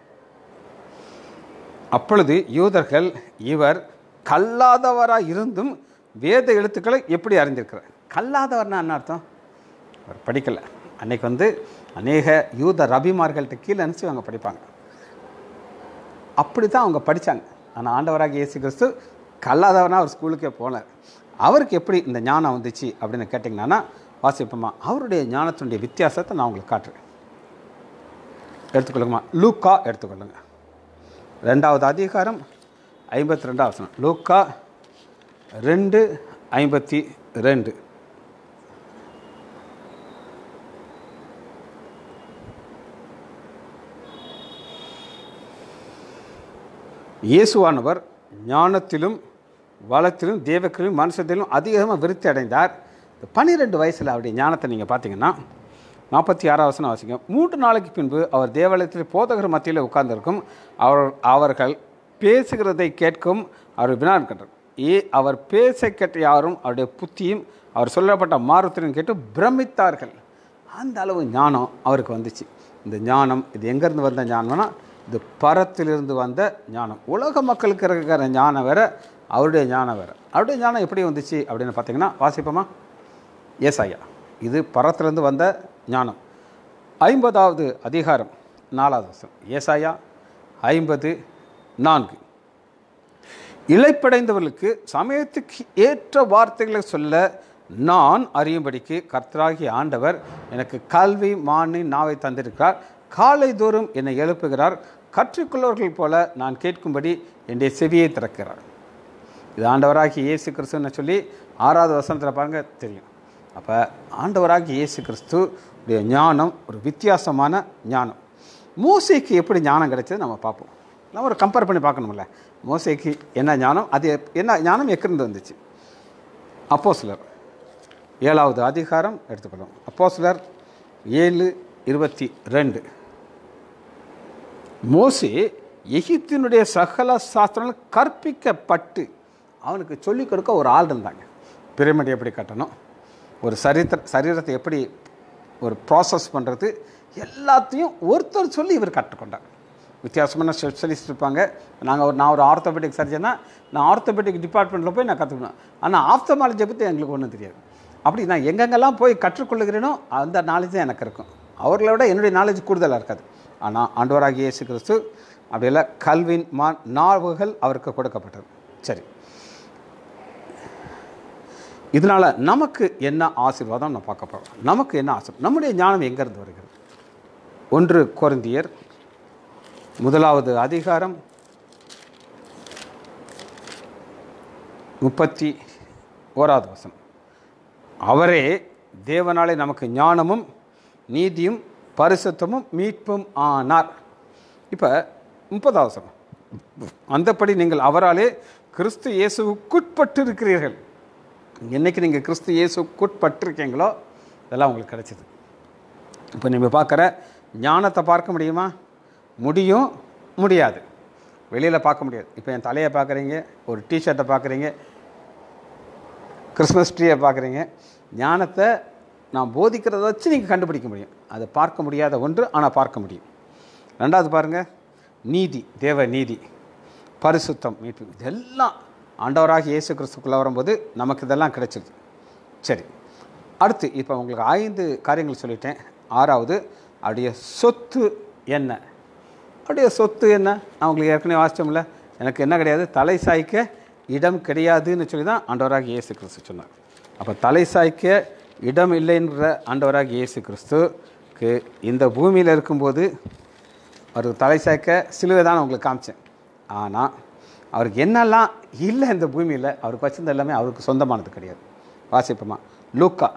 அப்பொழுது யூதர்கள் இவர் கல்லாதவராக இருந்தும் வேத எழுத்துக்களை எப்படி அறிந்திருக்கிறார் கல்லாதவர்னா என்ன அர்த்தம் அவர் படிக்கலை அன்னைக்கு வந்து அநேக யூத ரபிமார்கள்ட்ட கீழே அனுப்பிச்சு அவங்க படிப்பாங்க அப்படி தான் அவங்க படித்தாங்க ஆனால் ஆண்டவராக இயேசு கிறிஸ்து கல்லாதவனா அவர் ஸ்கூலுக்கே போனார் அவருக்கு எப்படி இந்த ஞானம் வந்துச்சு அப்படின்னு கேட்டிங்கன்னா வாசிப்போமா அவருடைய ஞானத்தினுடைய வித்தியாசத்தை நான் உங்களுக்கு காட்டுறேன் எடுத்துக்கொள்ளுங்கம்மா லூக்கா எடுத்துக்கொள்ளுங்க ரெண்டாவது அதிகாரம் ஐம்பத்தி ரெண்டாவது வசனம் லூக்கா ரெண்டு ஐம்பத்தி ரெண்டு இயேசுவானவர் ஞானத்திலும் வளத்திலும் தேவக்கிலும் மனுஷத்திலும் அதிகமாக விருத்தி அடைந்தார் இந்த பன்னிரெண்டு வயசில் அவருடைய ஞானத்தை நீங்கள் பார்த்தீங்கன்னா நாற்பத்தி ஆறாவது வசனம் வாசிங்க மூன்று நாளைக்கு பின்பு அவர் தேவாலயத்தில் போதகர் மத்தியில் உட்கார்ந்திருக்கும் அவர் அவர்கள் பேசுகிறதை கேட்கும் அவர் வினாடுகின்றார் ஏ அவர் பேச கேட்ட யாரும் அவருடைய புத்தியும் அவர் சொல்லப்பட்ட மாறுத்திறன் கேட்டு பிரமித்தார்கள் அந்த அளவு ஞானம் அவருக்கு வந்துச்சு இந்த ஞானம் இது எங்கேருந்து வந்த ஞானம்னா இது பரத்திலிருந்து வந்த ஞானம் உலக மக்களுக்கு இருக்கிற ஞானம் வேற அவருடைய ஞானம் வேற அவருடைய ஞானம் எப்படி வந்துச்சு அப்படின்னு பார்த்தீங்கன்னா வாசிப்போமா ஏசாயா இது பரத்திலிருந்து வந்த ஞானம் ஐம்பதாவது அதிகாரம் நாலாவது வருஷம் ஏசாயா ஐம்பது நான்கு இழைப்படைந்தவர்களுக்கு சமயத்துக்கு ஏற்ற வார்த்தைகளை சொல்ல நான் அறியும்படிக்கு கர்த்தராகிய ஆண்டவர் எனக்கு கல்வி மானி நாவை தந்திருக்கிறார் காலை தோறும் என்னை எழுப்புகிறார் கற்றுக்கொள்ளவர்கள் போல நான் கேட்கும்படி என்னுடைய செவியை திறக்கிறார் இது ஆண்டவராகிய இயேசு கிறிஸ்துன்னு சொல்லி ஆறாவது வசனத்தில் பாருங்க தெரியும் அப்போ ஆண்டவராகிய இயேசு கிறிஸ்து உடைய ஞானம் ஒரு வித்தியாசமான ஞானம் மோசைக்கு எப்படி ஞானம் கிடைச்சது நம்ம பார்ப்போம் நம்ம ஒரு கம்பேர் பண்ணி பார்க்கணும்ல மோசைக்கு என்ன ஞானம் அது எப்- என்ன ஞானம் எக்கிருந்து வந்துச்சு அப்போ சிலர் ஏழாவது அதிகாரம் எடுத்துக்கொள்ளும் அப்போ சிலர் ஏழு இருபத்தி ரெண்டு மோசே எகிப்தினுடைய சகல சாஸ்திரங்கள் கற்பிக்கப்பட்டு அவனுக்கு சொல்லிக் கொடுக்க ஒரு ஆள் இருந்தாங்க பிரமிட் எப்படி கட்டணும் ஒரு சரித்திர சரீரத்தை எப்படி ஒரு ப்ராசஸ் பண்ணுறது எல்லாத்தையும் ஒருத்தர் சொல்லி இவர் கற்றுக்கொண்டார் வித்தியாசமான ஸ்பெஷலிஸ்ட் இருப்பாங்க நாங்கள் ஒரு நான் ஒரு ஆர்த்தோபெடிக் சர்ஜனா நான் ஆர்த்தோபெடிக் டிபார்ட்மெண்ட்டில் போய் நான் கற்றுக்கணும் ஆனால் ஆப்தமாலஜியை பற்றி எங்களுக்கு ஒன்றும் தெரியாது அப்படி நான் எங்கெங்கெல்லாம் போய் கற்றுக்கொள்ளுகிறேனோ அந்த நாலேஜ் தான் எனக்கு இருக்கும் அவர்களை விட என்னுடைய நாலேஜ் கூடுதலாக இருக்காது ஆனால் ஆண்டவராகிய இயேசு கிறிஸ்து அப்படியெல்லாம் கல்வின் மா நாவுகள் அவருக்கு கொடுக்கப்பட்டது சரி இதனால் நமக்கு என்ன ஆசீர்வாதம் நான் பார்க்க போகிறோம் நமக்கு என்ன ஆசீர்வாதம் நம்முடைய ஞானம் எங்கேருந்து வருகிறது ஒன்று கொரிந்தியர் முதலாவது அதிகாரம் முப்பத்தி ஓராவது வசனம் அவரே தேவனாலே நமக்கு ஞானமும் நீதியும் பரிசுத்தமும் மீட்பும் ஆனார் இப்போ முப்பதாவது வசனம் அந்தப்படி நீங்கள் அவராலே கிறிஸ்து இயேசுவுக்குட்பட்டு இருக்கிறீர்கள் என்னைக்கு நீங்கள் கிறிஸ்து இயேசுக்குட்பட்டிருக்கீங்களோ இதெல்லாம் உங்களுக்கு கிடைச்சிது இப்போ நீங்கள் பார்க்குற ஞானத்தை பார்க்க முடியுமா முடியும் முடியாது வெளியில் பார்க்க முடியாது இப்போ என் தலையை பார்க்குறீங்க ஒரு டிஷர்ட்டை பார்க்குறீங்க கிறிஸ்மஸ் ட்ரீயை பார்க்குறீங்க ஞானத்தை நான் போதிக்கிறத வச்சு நீங்கள் கண்டுபிடிக்க முடியும் அதை பார்க்க முடியாத ஒன்று ஆனால் பார்க்க முடியும் ரெண்டாவது பாருங்கள் நீதி தேவ நீதி பரிசுத்தம் மீட்பு இதெல்லாம் ஆண்டவராக இயேசு கிறிஸ்துக்குள்ளே வரும்போது நமக்கு இதெல்லாம் கிடைச்சிருது சரி அடுத்து இப்போ உங்களுக்கு ஐந்து காரியங்கள் சொல்லிட்டேன் ஆறாவது அவருடைய சொத்து என்ன அவருடைய சொத்து என்ன நான் உங்களுக்கு ஏற்கனவே வாசித்தோம்ல எனக்கு என்ன கிடையாது தலை சாய்க்க இடம் கிடையாதுன்னு சொல்லி தான் ஆண்டவராக இயேசு கிறிஸ்து சொன்னார் அப்போ தலை சாய்க்க இடம் இல்லைன்ற ஆண்டவராக இயேசு கிறிஸ்துக்கு இந்த பூமியில் இருக்கும்போது அவருக்கு தலை சாய்க்க சிலுவை தான் நான் உங்களுக்கு காமிச்சேன் ஆனால் அவருக்கு என்னெல்லாம் இல்லை இந்த பூமியில் அவருக்கு வச்சிருந்த எல்லாமே அவருக்கு சொந்தமானது கிடையாது வாசிப்போமா லூக்கா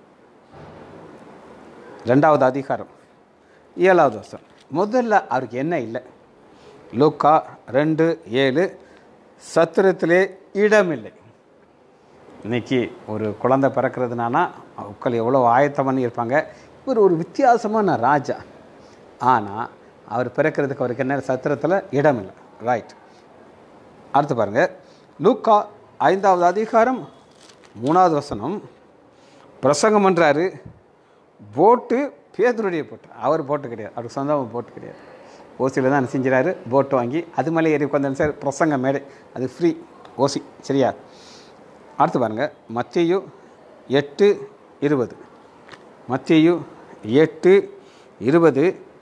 ரெண்டாவது அதிகாரம் ஏழாவது வருஷம் முதல்ல அவருக்கு என்ன இல்லை லூக்கா ரெண்டு ஏழு சத்திரத்திலே இடமில்லை இன்னைக்கு ஒரு குழந்தை பிறக்கிறதுனானா மக்கள் எவ்வளோ ஆயத்தம் பண்ணி இருப்பாங்க இவர் ஒரு வித்தியாசமான ராஜா ஆனால் அவர் பிறக்கிறதுக்கு அவருக்கு என்ன சத்திரத்தில் இடம் இல்லை ரைட் அடுத்து பாருங்க லூக்கா ஐந்தாவது அதிகாரம் மூணாவது வசனம் பிரசங்கம் பண்ணுறாரு போட்டு பேதருடைய போட்டு அவர் போட்டு கிடையாது அவருக்கு சொந்தமாக போட்டு கிடையாது ஓசியில் தான் செஞ்சுறாரு போட்டு வாங்கி அது மேலே ஏறி உட்காந்து சார் பிரசங்க மேடை அது ஃப்ரீ ஓசி சரியா அடுத்து பாருங்கள் மத்தியு எட்டு இருபது மத்தியு எட்டு இருபது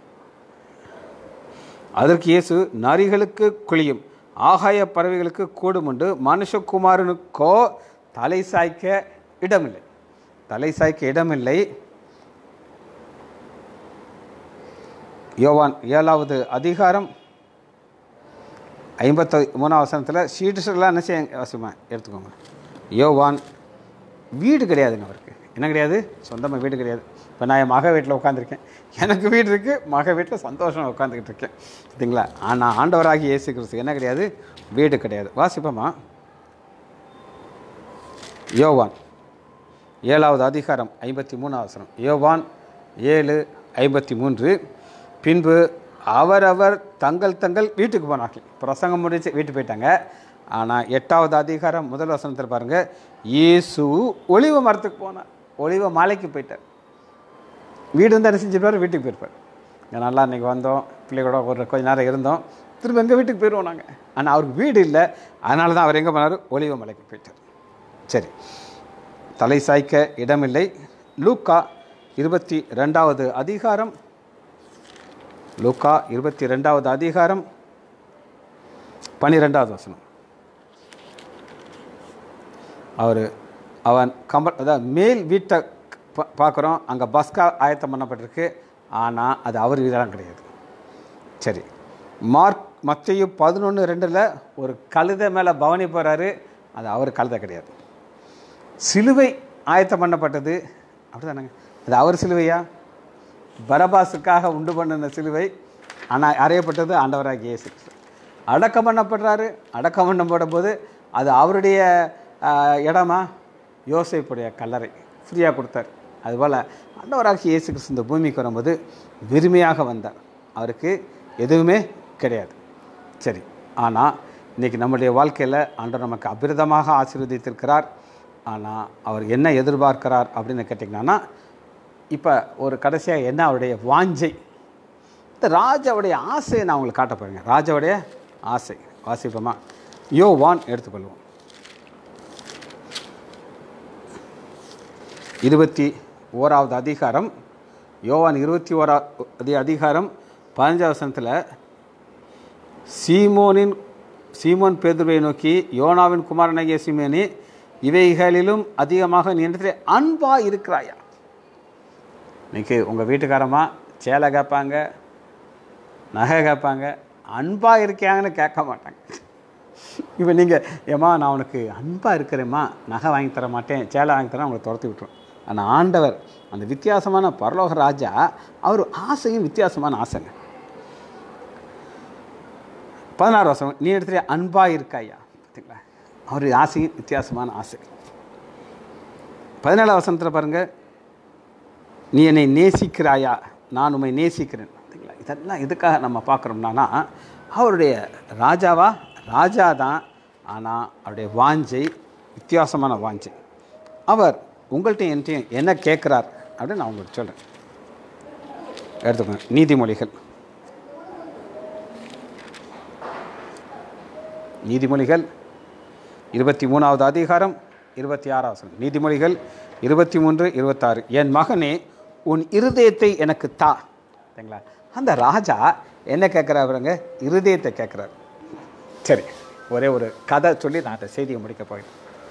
அதற்கு இயேசு நரிகளுக்கு குழியும் ஆகாய பறவைகளுக்கு கூடுமுண்டு மனுஷகுமாரனுக்கோ தலை சாய்க்க இடமில்லை தலை சாய்க்க இடமில்லை யோவான் ஏழாவது அதிகாரம் ஐம்பத்தி மூணாவது வசனத்தில் சீட்டுலாம் என்ன செய்ய அவசியமா எடுத்துக்கோங்க யோவான் வீடு கிடையாதுங்க அவருக்கு என்ன கிடையாது சொந்தமாக வீடு கிடையாது இப்போ நான் என் மக வீட்டில் உட்காந்துருக்கேன் எனக்கு வீடு இருக்குது மக வீட்டில் சந்தோஷமாக உட்காந்துக்கிட்டு இருக்கேன் சரிங்களா ஆனால் ஆண்டவராகி இயேசு கிறிஸ்து என்ன கிடையாது வீடு கிடையாது வாசிப்போமா யோவான் ஏழாவது அதிகாரம் ஐம்பத்தி மூணாவது வசனம் யோவான் ஏழு ஐம்பத்தி மூன்று பின்பு அவரவர் தங்கள் தங்கள் வீட்டுக்கு போனார்கள் பிரசங்கம் முடிச்சு வீட்டுக்கு போயிட்டாங்க ஆனால் எட்டாவது அதிகாரம் முதல் வசனத்தில் பாருங்கள் இயேசு ஒளிவ மரத்துக்கு போனார் ஒளிவ மாலைக்கு போயிட்டார் வீடு வந்து என்ன செஞ்சிருப்பார் வீட்டுக்கு போயிருப்பார் இங்கே நல்லா இன்றைக்கி வந்தோம் பிள்ளைகளோட ஒரு கொஞ்ச நேரம் இருந்தோம் திரும்ப எங்கள் வீட்டுக்கு போயிடுவோம் நாங்கள் ஆனால் அவருக்கு வீடு இல்லை அதனால தான் அவர் எங்கே போனார் ஒளிவ மலைக்கு போயிட்டார் சரி தலை சாய்க்க இடமில்லை லூக்கா இருபத்தி ரெண்டாவது அதிகாரம் லூக்கா இருபத்தி ரெண்டாவது அதிகாரம் பன்னிரெண்டாவது வசனம் அவர் அவன் கம்பல் அதாவது மேல் வீட்டை பா பார்க்குறோம் அங்கே பஸ்கா ஆயத்தம் பண்ணப்பட்டிருக்கு ஆனால் அது அவர் வீடெல்லாம் கிடையாது சரி மார்க் மத்தையும் பதினொன்று ரெண்டில் ஒரு கழுதை மேலே பவனி போகிறாரு அது அவர் கழுதை கிடையாது சிலுவை ஆயத்தம் பண்ணப்பட்டது அப்படிதானங்க அது அவர் சிலுவையா பரபாசுக்காக உண்டு பண்ணின சிலுவை ஆனால் அறையப்பட்டது ஆண்டவராகிய இயேசு கிறிஸ்து. அடக்கம் பண்ணப்படுறாரு அடக்கம் பண்ணப்படும் போது அது அவருடைய ஆஹ், இடமா யோசேப்புடைய கல்லறை ஃப்ரீயாக கொடுத்தார் அதுபோல் ஆண்டவராகிய இயேசு கிறிஸ்து இந்த பூமிக்கு வரும்போது விரும்பியாக வந்தார் அவருக்கு எதுவுமே கிடையாது சரி ஆனால் இன்றைக்கி நம்முடைய வாழ்க்கையில் ஆண்டவர் நமக்கு அபிரதமாக ஆசீர்வதித்திருக்கிறார் ஆனால் அவர் என்ன எதிர்பார்க்கிறார் அப்படின்னு கேட்டிங்கன்னா இப்போ ஒரு கடைசியாக என்ன அவருடைய வாஞ்சை இந்த ராஜாவுடைய ஆசையை நான் உங்களுக்கு காட்ட போகிறேங்க ராஜாவுடைய ஆசை வாசிப்போமா யோ வான் எடுத்துக்கொள்வோம் இருபத்தி ஓராவது அதிகாரம் யோவான் இருபத்தி ஓராவது அதிகாரம் பதினஞ்சாவது வசனத்தில் சீமோனின் சீமோன் பேதுருவை நோக்கி யோனாவின் குமாரனாகிய சீமோனி இவைகளிலும் அதிகமாக நீ இடத்துல அன்பா இருக்கிறாயா இன்னைக்கு உங்கள் வீட்டுக்காரமா சேலை கேட்பாங்க நகை கேட்பாங்க அன்பாக இருக்கியாங்கன்னு கேட்க மாட்டாங்க இப்போ நீங்கள் ஏம்மா நான் உனக்கு அன்பாக இருக்கிறேம்மா நகை வாங்கி தர மாட்டேன் சேலை வாங்கி தரேன் உங்களை துரத்தி விட்டுரும் ஆனால் ஆண்டவர் அந்த வித்தியாசமான பரலோக ராஜா அவர் ஆசையும் வித்தியாசமான ஆசைங்க பதினாறு வருஷம் நீ எடுத்துகிற அன்பாக இருக்காயா பார்த்தீங்களா அவர் ஆசையும் வித்தியாசமான ஆசை பதினேழாம் வசனத்தில் பாருங்கள் நீ என்னை நேசிக்கிறாயா நான் உம்மை நேசிக்கிறேன் பார்த்தீங்களா இதெல்லாம் எதுக்காக நம்ம பார்க்குறோம்னா அவருடைய ராஜாவா ராஜா தான் ஆனால் அவருடைய வாஞ்சை வித்தியாசமான வாஞ்சை அவர் உங்கள்கிட்ட என்கிட்டையும் என்ன கேட்குறார் அப்படின்னு நான் உங்களுக்கு சொல்கிறேன் எடுத்துக்கோங்க நீதிமொழிகள் நீதிமொழிகள் இருபத்தி மூணாவது அதிகாரம் இருபத்தி ஆறாவது வசனம் நீதிமொழிகள் இருபத்தி மூன்று இருபத்தாறு என் மகனே உன் இருதயத்தை எனக்கு தா சரிங்களா அந்த ராஜா என்ன கேட்குறாருங்க இருதயத்தை கேட்குறாரு சரி ஒரே ஒரு கதை சொல்லி நான் அந்த செய்தியை முடிக்க போகிறேன்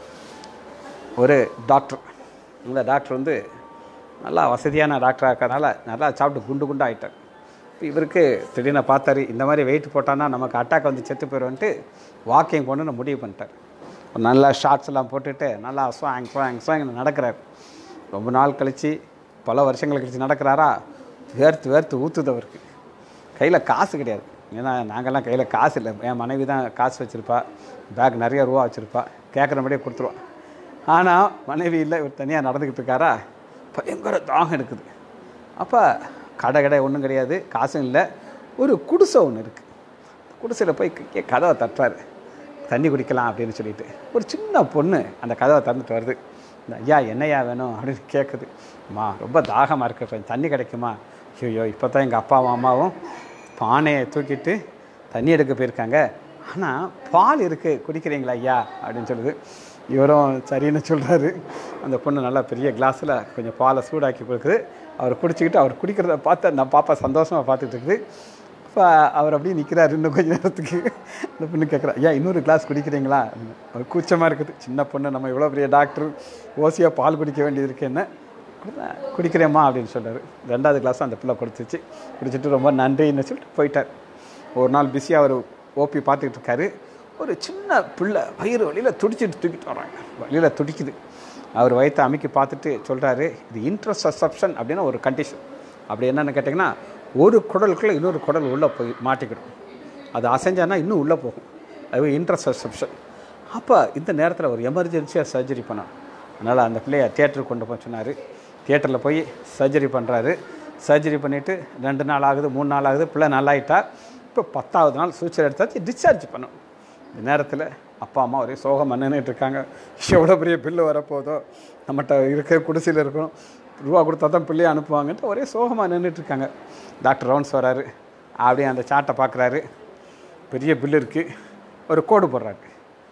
ஒரு டாக்டர் இந்த டாக்டர் வந்து நல்லா வசதியான டாக்டராக இருக்கிறதுனால நல்லா சாப்பிட்டு குண்டு குண்டு ஆகிட்டார் இப்போ இவருக்கு திடீர்னு பார்த்தாரு இந்த மாதிரி வெயிட் போட்டான்னா நமக்கு அட்டாக் வந்து செத்து போயிடும்ன்ட்டு வாக்கிங் போகணுன்னு முடிவு பண்ணிட்டார் ஒரு நல்லா ஷார்ட்ஸ் எல்லாம் போட்டுட்டு நல்லா ஸ்வாங் ஸ்வாங் ஸ்வாங் நடக்கிறார் ரொம்ப நாள் கழித்து பல வருஷங்கள் கழித்து நடக்கிறாரா வேர்த்து வேர்த்து ஊற்றுது அவருக்கு கையில் காசு கிடையாது ஏன்னா நாங்கள்லாம் கையில் காசு இல்லை என் மனைவி தான் காசு வச்சுருப்பா பேக் நிறைய ரூபா வச்சுருப்பா கேட்குறபடியே கொடுத்துருவா ஆனால் மனைவி இல்லை இவர் தனியாக நடந்துக்கிட்டு இருக்காரா பயங்கர தாகம் இருக்குது அப்போ கடை கடை ஒன்றும் கிடையாது காசும் இல்லை ஒரு குடிசை ஒன்று இருக்குது குடிசையில் போய் கே- கதவை தட்டுறாரு தண்ணி குடிக்கலாம் அப்படின்னு சொல்லிட்டு ஒரு சின்ன பொண்ணு அந்த கதவை திறந்துட்டு வருது இந்த ஐயா என்னையா வேணும் அப்படின்னு கேட்குது அம்மா ரொம்ப தாகமாக இருக்கு கொஞ்சம் தண்ணி கிடைக்குமா ஐயோ இப்போ தான் எங்கள் அப்பாவும் அம்மாவும் பானையை தூக்கிட்டு தண்ணி எடுக்க போயிருக்காங்க ஆனால் பால் இருக்குது குடிக்கிறீங்களா ஐயா அப்படின்னு சொல்லுது இவரும் சரின்னு சொல்கிறாரு அந்த பொண்ணு நல்லா பெரிய கிளாஸில் கொஞ்சம் பாலை சூடாக்கி கொடுக்குது அவர் குடிச்சிக்கிட்டு அவர் குடிக்கிறத பார்த்து அந்த பாப்பா சந்தோஷமாக பார்த்துட்டு இருக்குது இப்போ அவர் அப்படியே நிற்கிறாரு இன்னும் கொஞ்ச நேரத்துக்கு அந்த பொண்ணு கேட்குறா ஐயா இன்னொரு கிளாஸ் குடிக்கிறீங்களா அப்படின்னு. அவர் கூச்சமாக இருக்குது சின்ன பொண்ணு நம்ம இவ்வளோ பெரிய டாக்டர் ஓசியாக பால் குடிக்க வேண்டியது இருக்கு என்ன குடிக்கிறேம்மா அப்படின்னு சொல்றாரு ரெண்டாவது கிளாஸ் அந்த பிள்ளை கொடுத்துச்சு குடிச்சிட்டு ரொம்ப நன்றின்னு சொல்லிட்டு போயிட்டார் ஒரு நாள் பிஸியாக அவர் ஓபி பார்த்துக்கிட்டு இருக்காரு ஒரு சின்ன பிள்ளை வயிறு வழியில் துடிச்சிட்டு தூக்கிட்டு வராங்க வழியில் துடிக்குது அவர் வயிற்றை அமைக்கி பார்த்துட்டு சொல்கிறாரு இது இன்ட்ரசப்ஷன் அப்படின்னு ஒரு கண்டிஷன் அப்படி என்னென்னு கேட்டிங்கன்னா ஒரு குடலுக்குள்ளே இன்னொரு குடல் உள்ளே போய் மாட்டிக்கிடும் அது அசைஞ்சானா இன்னும் உள்ளே போகும் அது இன்ட்ரசப்ஷன் அப்போ இந்த நேரத்தில் ஒரு எமர்ஜென்சியாக சர்ஜரி பண்ணோம் அதனால் அந்த பிள்ளைய தியேட்டருக்கு கொண்டு போய் சொன்னார் தியேட்டரில் போய் சர்ஜரி பண்ணுறாரு சர்ஜரி பண்ணிவிட்டு ரெண்டு நாள் ஆகுது மூணு நாள் ஆகுது பிள்ளை நல்லாயிட்டா இப்போ பத்தாவது நாள் சூச்சர் எடுத்தாச்சு டிஸ்சார்ஜ் பண்ணணும் இந்த நேரத்தில் அப்பா அம்மா ஒரே சோகம் நின்றுட்டு இருக்காங்க எவ்வளோ பெரிய பில்லு வரப்போதோ நம்மகிட்ட இருக்க குடிசையில் இருக்கணும் ரூபா கொடுத்தா தான் பிள்ளையை அனுப்புவாங்கன்ட்டு ஒரே சோகமாக நின்றுட்டு இருக்காங்க டாக்டர் ரவுண்ட்ஸ் வராரு அப்படியே அந்த சார்ட்டை பார்க்குறாரு பெரிய பில்லு இருக்குது ஒரு கோடு போடுறாரு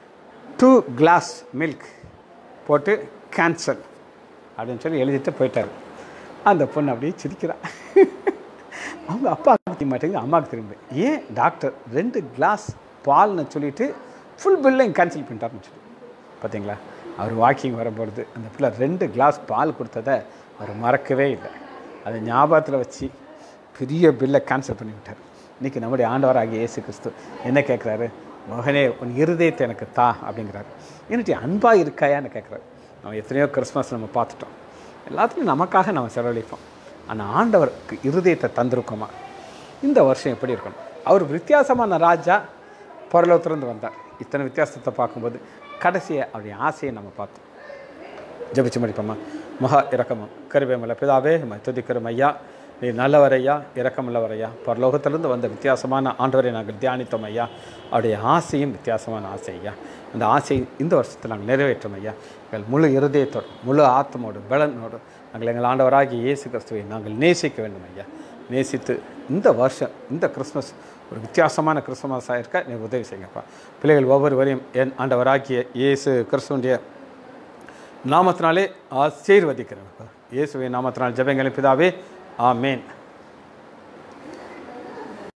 டூ கிளாஸ் மில்க் போட்டு கேன்சல் அப்படின்னு சொல்லி எழுதிட்டு போயிட்டார் அந்த பொண்ணு அப்படியே சிரிக்கிறான் அவங்க அப்பா தெரிய மாட்டேங்குது அம்மாவுக்கு திரும்ப ஏன் டாக்டர் ரெண்டு கிளாஸ் பால்னு சொல்லிட்டு ஃபுல் பில்லையும் கேன்சல் பண்ணிட்டாருன்னு சொல்லி பார்த்தீங்களா அவர் வாக்கிங் வரும்பொழுது அந்த பிள்ளை ரெண்டு கிளாஸ் பால் கொடுத்ததை அவர் மறக்கவே இல்லை அதை ஞாபகத்தில் வச்சு பெரிய பில்லை கேன்சல் பண்ணி விட்டார் இன்றைக்கி நம்முடைய ஆண்டவராகிய இயேசு கிறிஸ்து என்ன கேட்குறாரு மகனே உன் இருதயத்தை எனக்கு தா அப்படிங்கிறாரு என்னட்டி அன்பாக இருக்காயான்னு கேட்குறாரு நம்ம எத்தனையோ கிறிஸ்மஸ் நம்ம பார்த்துட்டோம் எல்லாத்துலையும் நமக்காக நம்ம செலவழிப்போம் ஆனால் ஆண்டவருக்கு இருதயத்தை தந்திருக்கோமா இந்த வருஷம் எப்படி இருக்கணும் அவர் வித்தியாசமான ராஜா பரலோகத்திலிருந்து வந்தார் இத்தனை வித்தியாசத்தை பார்க்கும்போது கடைசியை அவருடைய ஆசையை நம்ம பார்த்தோம் ஜெபிச்சு முடிப்போமா மகா இரக்கமும் கருவேமல பிதாவே நம்ம துதிக்கிறோம் ஐயா நீ நல்லவர் ஐயா இரக்கமுள்ளவர் ஐயா பரலோகத்திலிருந்து வந்த வித்தியாசமான ஆண்டவரை நாங்கள் தியானித்தோம் ஐயா அவருடைய ஆசையும் வித்தியாசமான ஆசை ஐயா அந்த ஆசையை இந்த வருஷத்தில் நாங்கள் நிறைவேற்றோம் ஐயா எங்கள் முழு இருதயத்தோடு முழு ஆத்மோடு பலனோடு நாங்கள் எங்கள் ஆண்டவராகிய இயேசு கிறிஸ்துவை நாங்கள் நேசிக்க வேண்டும் ஐயா நேசித்து இந்த வருஷம் இந்த கிறிஸ்மஸ் ஒரு வித்தியாசமான கிறிஸ்துமஸாக இருக்க நீ உதவி செய்யுங்கப்பா பிள்ளைகள் ஒவ்வொருவரையும் என் ஆண்டவராகிய இயேசு கிறிஸ்துவனுடைய நாமத்தினாலே ஆசீர்வதிக்கிறேன் இயேசுவின் நாமத்தினால் ஜெபங்களை பிதாவே ஆமேன்